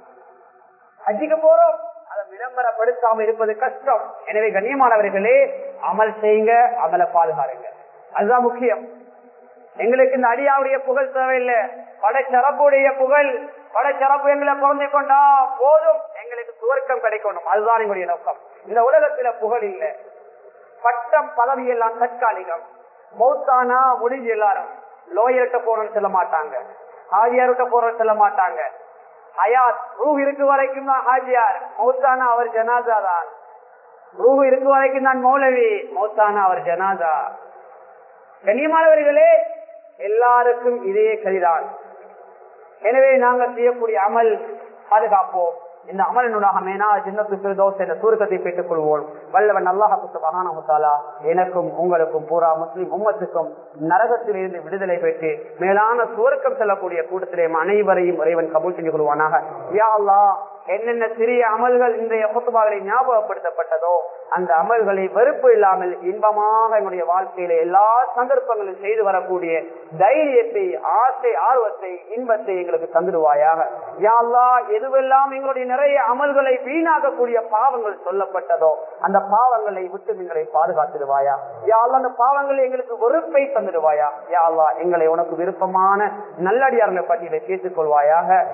அஜிக்க போறோம் அதை விளம்பரப்படுத்தாம இருப்பது கஷ்டம் எனவே கண்ணியமானவர்களே அமல் செய்யுங்க அமல பாதுகாருங்க அதுதான் முக்கியம் எங்களுக்கு இந்த அடியாவுடைய புகழ் தேவையில்லை படைச்சரப்புடைய புகழ் படைச்சரப்பு எங்களை குறைஞ்சு கொண்டா போதும் எங்களுக்கு சுவர்க்கம் கிடைக்கணும் அதுதான் எங்களுடைய நோக்கம் இந்த உலகத்துல புகழ் இல்லை பட்டம் பதவி எல்லாம் தற்காலிகம் மௌத்தானா முடிஞ்சு எல்லாரும் லோயர்கிட்ட போறோம்னு சொல்ல மாட்டாங்க ஹாஜியார்கிட்ட போறோம்னு சொல்ல மாட்டாங்க ஹயாத் ரூஹ் இருக்கு வரைக்கும் தான் ஹாஜியார் மௌத்தானா அவர் ஜனாதா தான் ரூஹ் இருக்கு வரைக்கும் தான் மௌலவி மௌத்தானா அவர் ஜனாதா கண்ணியமானவர்களே எல்லாருக்கும் இதே கதிதான் எனவே நாங்கள் செய்யக்கூடிய அமல் பாதுகாப்போம் இந்த அமலினுடாக மேனா ஜின்னத்து பிரதோஸ் என்ற சூரகத்தை பெற்றுக் கொள்வோம் வல்லவன் அல்லாஹு மகானமுத்தாலா எனக்கும் உங்களுக்கும் பூரா முஸ்லிம் உம்மத்துக்கும் நரகத்தில் இருந்து விடுதலை பெற்று மேலான சுவர்க்கம் செல்லக்கூடிய கூட்டத்திலே அனைவரையும் இறைவன் கபூல் செஞ்சு கொள்வானாக யா அல்லா என்னென்ன சிறிய அமல்கள் இன்றைய குத்துபாவிலே ஞாபகப்படுத்தப்பட்டதோ அந்த அமல்களை வெறுப்பு இல்லாமல் இன்பமாக எங்களுடைய வாழ்க்கையில எல்லா சந்தர்ப்பங்களும் செய்து வரக்கூடிய தைரியத்தை ஆசை ஆர்வத்தை இன்பத்தை எங்களுக்கு தந்துடுவாயாக யாழ்லா எதுவெல்லாம் எங்களுடைய நிறைய அமல்களை வீணாக்கக்கூடிய பாவங்கள் சொல்லப்பட்டதோ அந்த பாவங்களை விட்டு எங்களை பாதுகாத்துடுவாயா யாழ்லா அந்த பாவங்களை எங்களுக்கு வெறுப்பை தந்துடுவாயா யாழ்லா எங்களை உனக்கு விருப்பமான நல்லடியார்களை பட்டியலை கேட்டுக் கொள்வாயாக